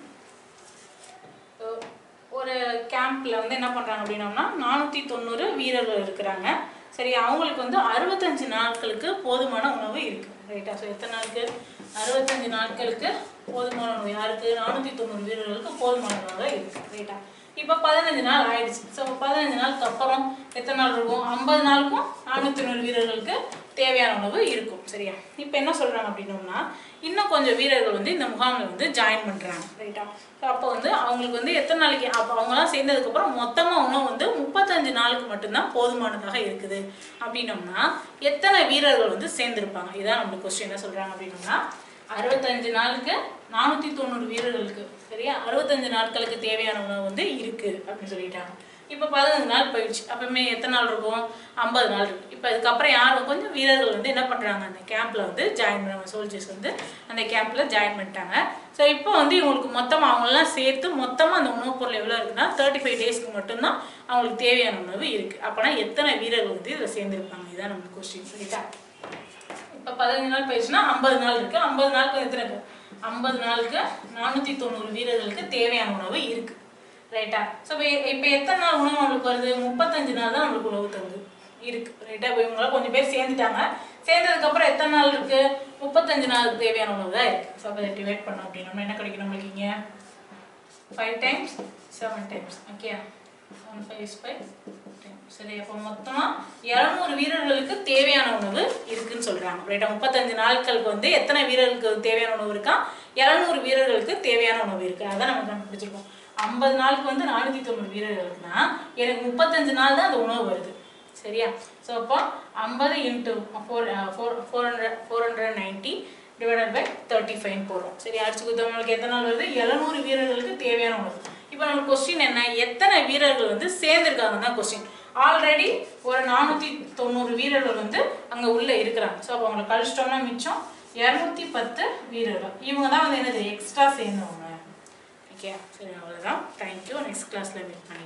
ஒரு கேம்பில் வந்து என்ன பண்ணுறாங்க அப்படின்னோம்னா நானூற்றி தொண்ணூறு வீரர்கள் இருக்கிறாங்க சரி அவங்களுக்கு வந்து அறுபத்தஞ்சு நாட்களுக்கு போதுமான உணவு இருக்குது ரைட்டா ஸோ எத்தனை நாளுக்கு அறுபத்தஞ்சு நாட்களுக்கு போதுமான உணவு யாருக்கு நானூற்றி தொண்ணூறு வீரர்களுக்கு போதுமான உணவு இருக்குது ரைட்டா இப்போ பதினஞ்சு நாள் ஆயிடுச்சு ஸோ பதினஞ்சு நாளுக்கு அப்புறம் எத்தனை நாள் இருக்கும் ஐம்பது நாளுக்கும் நானூற்றி தொண்ணூறு வீரர்களுக்கு தேவையான உணவு இருக்கும் சரியா இப்போ என்ன சொல்கிறாங்க அப்படின்னோம்னா இன்னும் கொஞ்சம் வீரர்கள் வந்து இந்த முகாமில் வந்து ஜாயின் பண்ணுறாங்க ரைட்டா ஸோ அப்போ வந்து அவங்களுக்கு வந்து எத்தனை நாளைக்கு அப்போ அவங்களாம் சேர்ந்ததுக்கப்புறம் மொத்தமாக உணவு வந்து முப்பத்தஞ்சு நாளுக்கு மட்டும்தான் போதுமானதாக இருக்குது அப்படின்னோம்னா எத்தனை வீரர்கள் வந்து சேர்ந்துருப்பாங்க இதான் நம்மளுக்கு கொஸ்டின் என்ன சொல்கிறாங்க அப்படின்னோம்னா அறுபத்தஞ்சு நாளுக்கு நானூற்றி தொண்ணூறு வீரர்களுக்கு சரியா அறுபத்தஞ்சு நாட்களுக்கு தேவையான உணவு வந்து இருக்குது அப்படின்னு சொல்லிட்டாங்க இப்போ பதினஞ்சு நாள் போயிடுச்சு அப்பவுமே எத்தனை நாள் இருக்கும் ஐம்பது நாள் இருக்கு இப்போ இதுக்கப்புறம் யாரும் கொஞ்சம் வீரர்கள் வந்து என்ன பண்ணுறாங்க அந்த கேம்பில் வந்து ஜாயின் பண்ணுவாங்க சோல்ஜர்ஸ் வந்து அந்த கேம்பில் ஜாயின் பண்ணிட்டாங்க ஸோ இப்போ வந்து இவங்களுக்கு மொத்தமாக அவங்களெல்லாம் சேர்த்து மொத்தமாக அந்த உணவுப் பொருள் எவ்வளோ இருக்குன்னா தேர்ட்டி ஃபைவ் டேஸ்க்கு மட்டும்தான் அவங்களுக்கு தேவையான உணவு இருக்குது அப்போனா எத்தனை வீரர்கள் வந்து இதில் சேர்ந்துருப்பாங்க இதுதான் நம்ம கொஸ்டின் சரிட்டா இப்போ பதினஞ்சு நாள் போயிடுச்சுன்னா ஐம்பது நாள் இருக்கு ஐம்பது நாளுக்கு எத்தனை இருக்கு ஐம்பது நாளுக்கு நானூற்றி தொண்ணூறு வீரர்களுக்கு தேவையான உணவு இருக்கு ரைட்டா ஸோ இப்போ இப்போ எத்தனை நாள் உணவு நம்மளுக்கு வருது முப்பத்தஞ்சு நாள் தான் நம்மளுக்கு உணவு தருது இருக்கு ரைட்டா இப்போ இவங்களாம் கொஞ்சம் பேர் சேர்ந்துட்டாங்க சேர்ந்ததுக்கப்புறம் எத்தனை நாள் இருக்கு முப்பத்தஞ்சு நாளுக்கு தேவையான உணவு தான் இருக்கு ஸோ அப்போ டிவைட் பண்ணோம் அப்படின்னா நம்ம என்ன கிடைக்கும் நம்மளுக்கு இங்கே five times seven times okay one five is five சரி அப்போ மொத்தமாக இரநூறு வீரர்களுக்கு தேவையான உணவு இருக்குன்னு சொல்கிறாங்க ரைட்டா முப்பத்தஞ்சு நாட்களுக்கு வந்து எத்தனை வீரர்களுக்கு தேவையான உணவு இருக்கா இரநூறு வீரர்களுக்கு தேவையான உணவு இருக்குது அதான் நம்ம கண்டுபிடிச்சிருக்கோம் ஐம்பது நாளுக்கு வந்து நானூற்றி தொண்ணூறு வீரர்களுக்குனா எனக்கு முப்பத்தஞ்சு நாள் தான் அந்த உணவு வருது சரியா ஸோ அப்போ ஐம்பது into four four four hundred four hundred ninety divided by thirty five போடுறோம் சரி அடிச்சு கொடுத்தவங்களுக்கு எத்தனை நாள் வருது எழுநூறு வீரர்களுக்கு தேவையான உணவு இப்போ நம்ம கொஸ்டின் என்ன எத்தனை வீரர்கள் வந்து சேர்ந்துருக்காங்க தான் கொஸ்டின் ஆல்ரெடி ஒரு நானூற்றி தொண்ணூறு வீரர்கள் வந்து அங்கே உள்ளே இருக்கிறாங்க ஸோ அப்போ அவங்களை கழிச்சிட்டோம்னா மிச்சம் இரநூத்தி பத்து வீரர்கள் இவங்க தான் வந்து என்னது எக்ஸ்ட்ரா சேர்ந்தவங்க ஓகே சரி அவ்வளோதான் தேங்க்யூ நெக்ஸ்ட் கிளாஸில் மீட் பண்ணி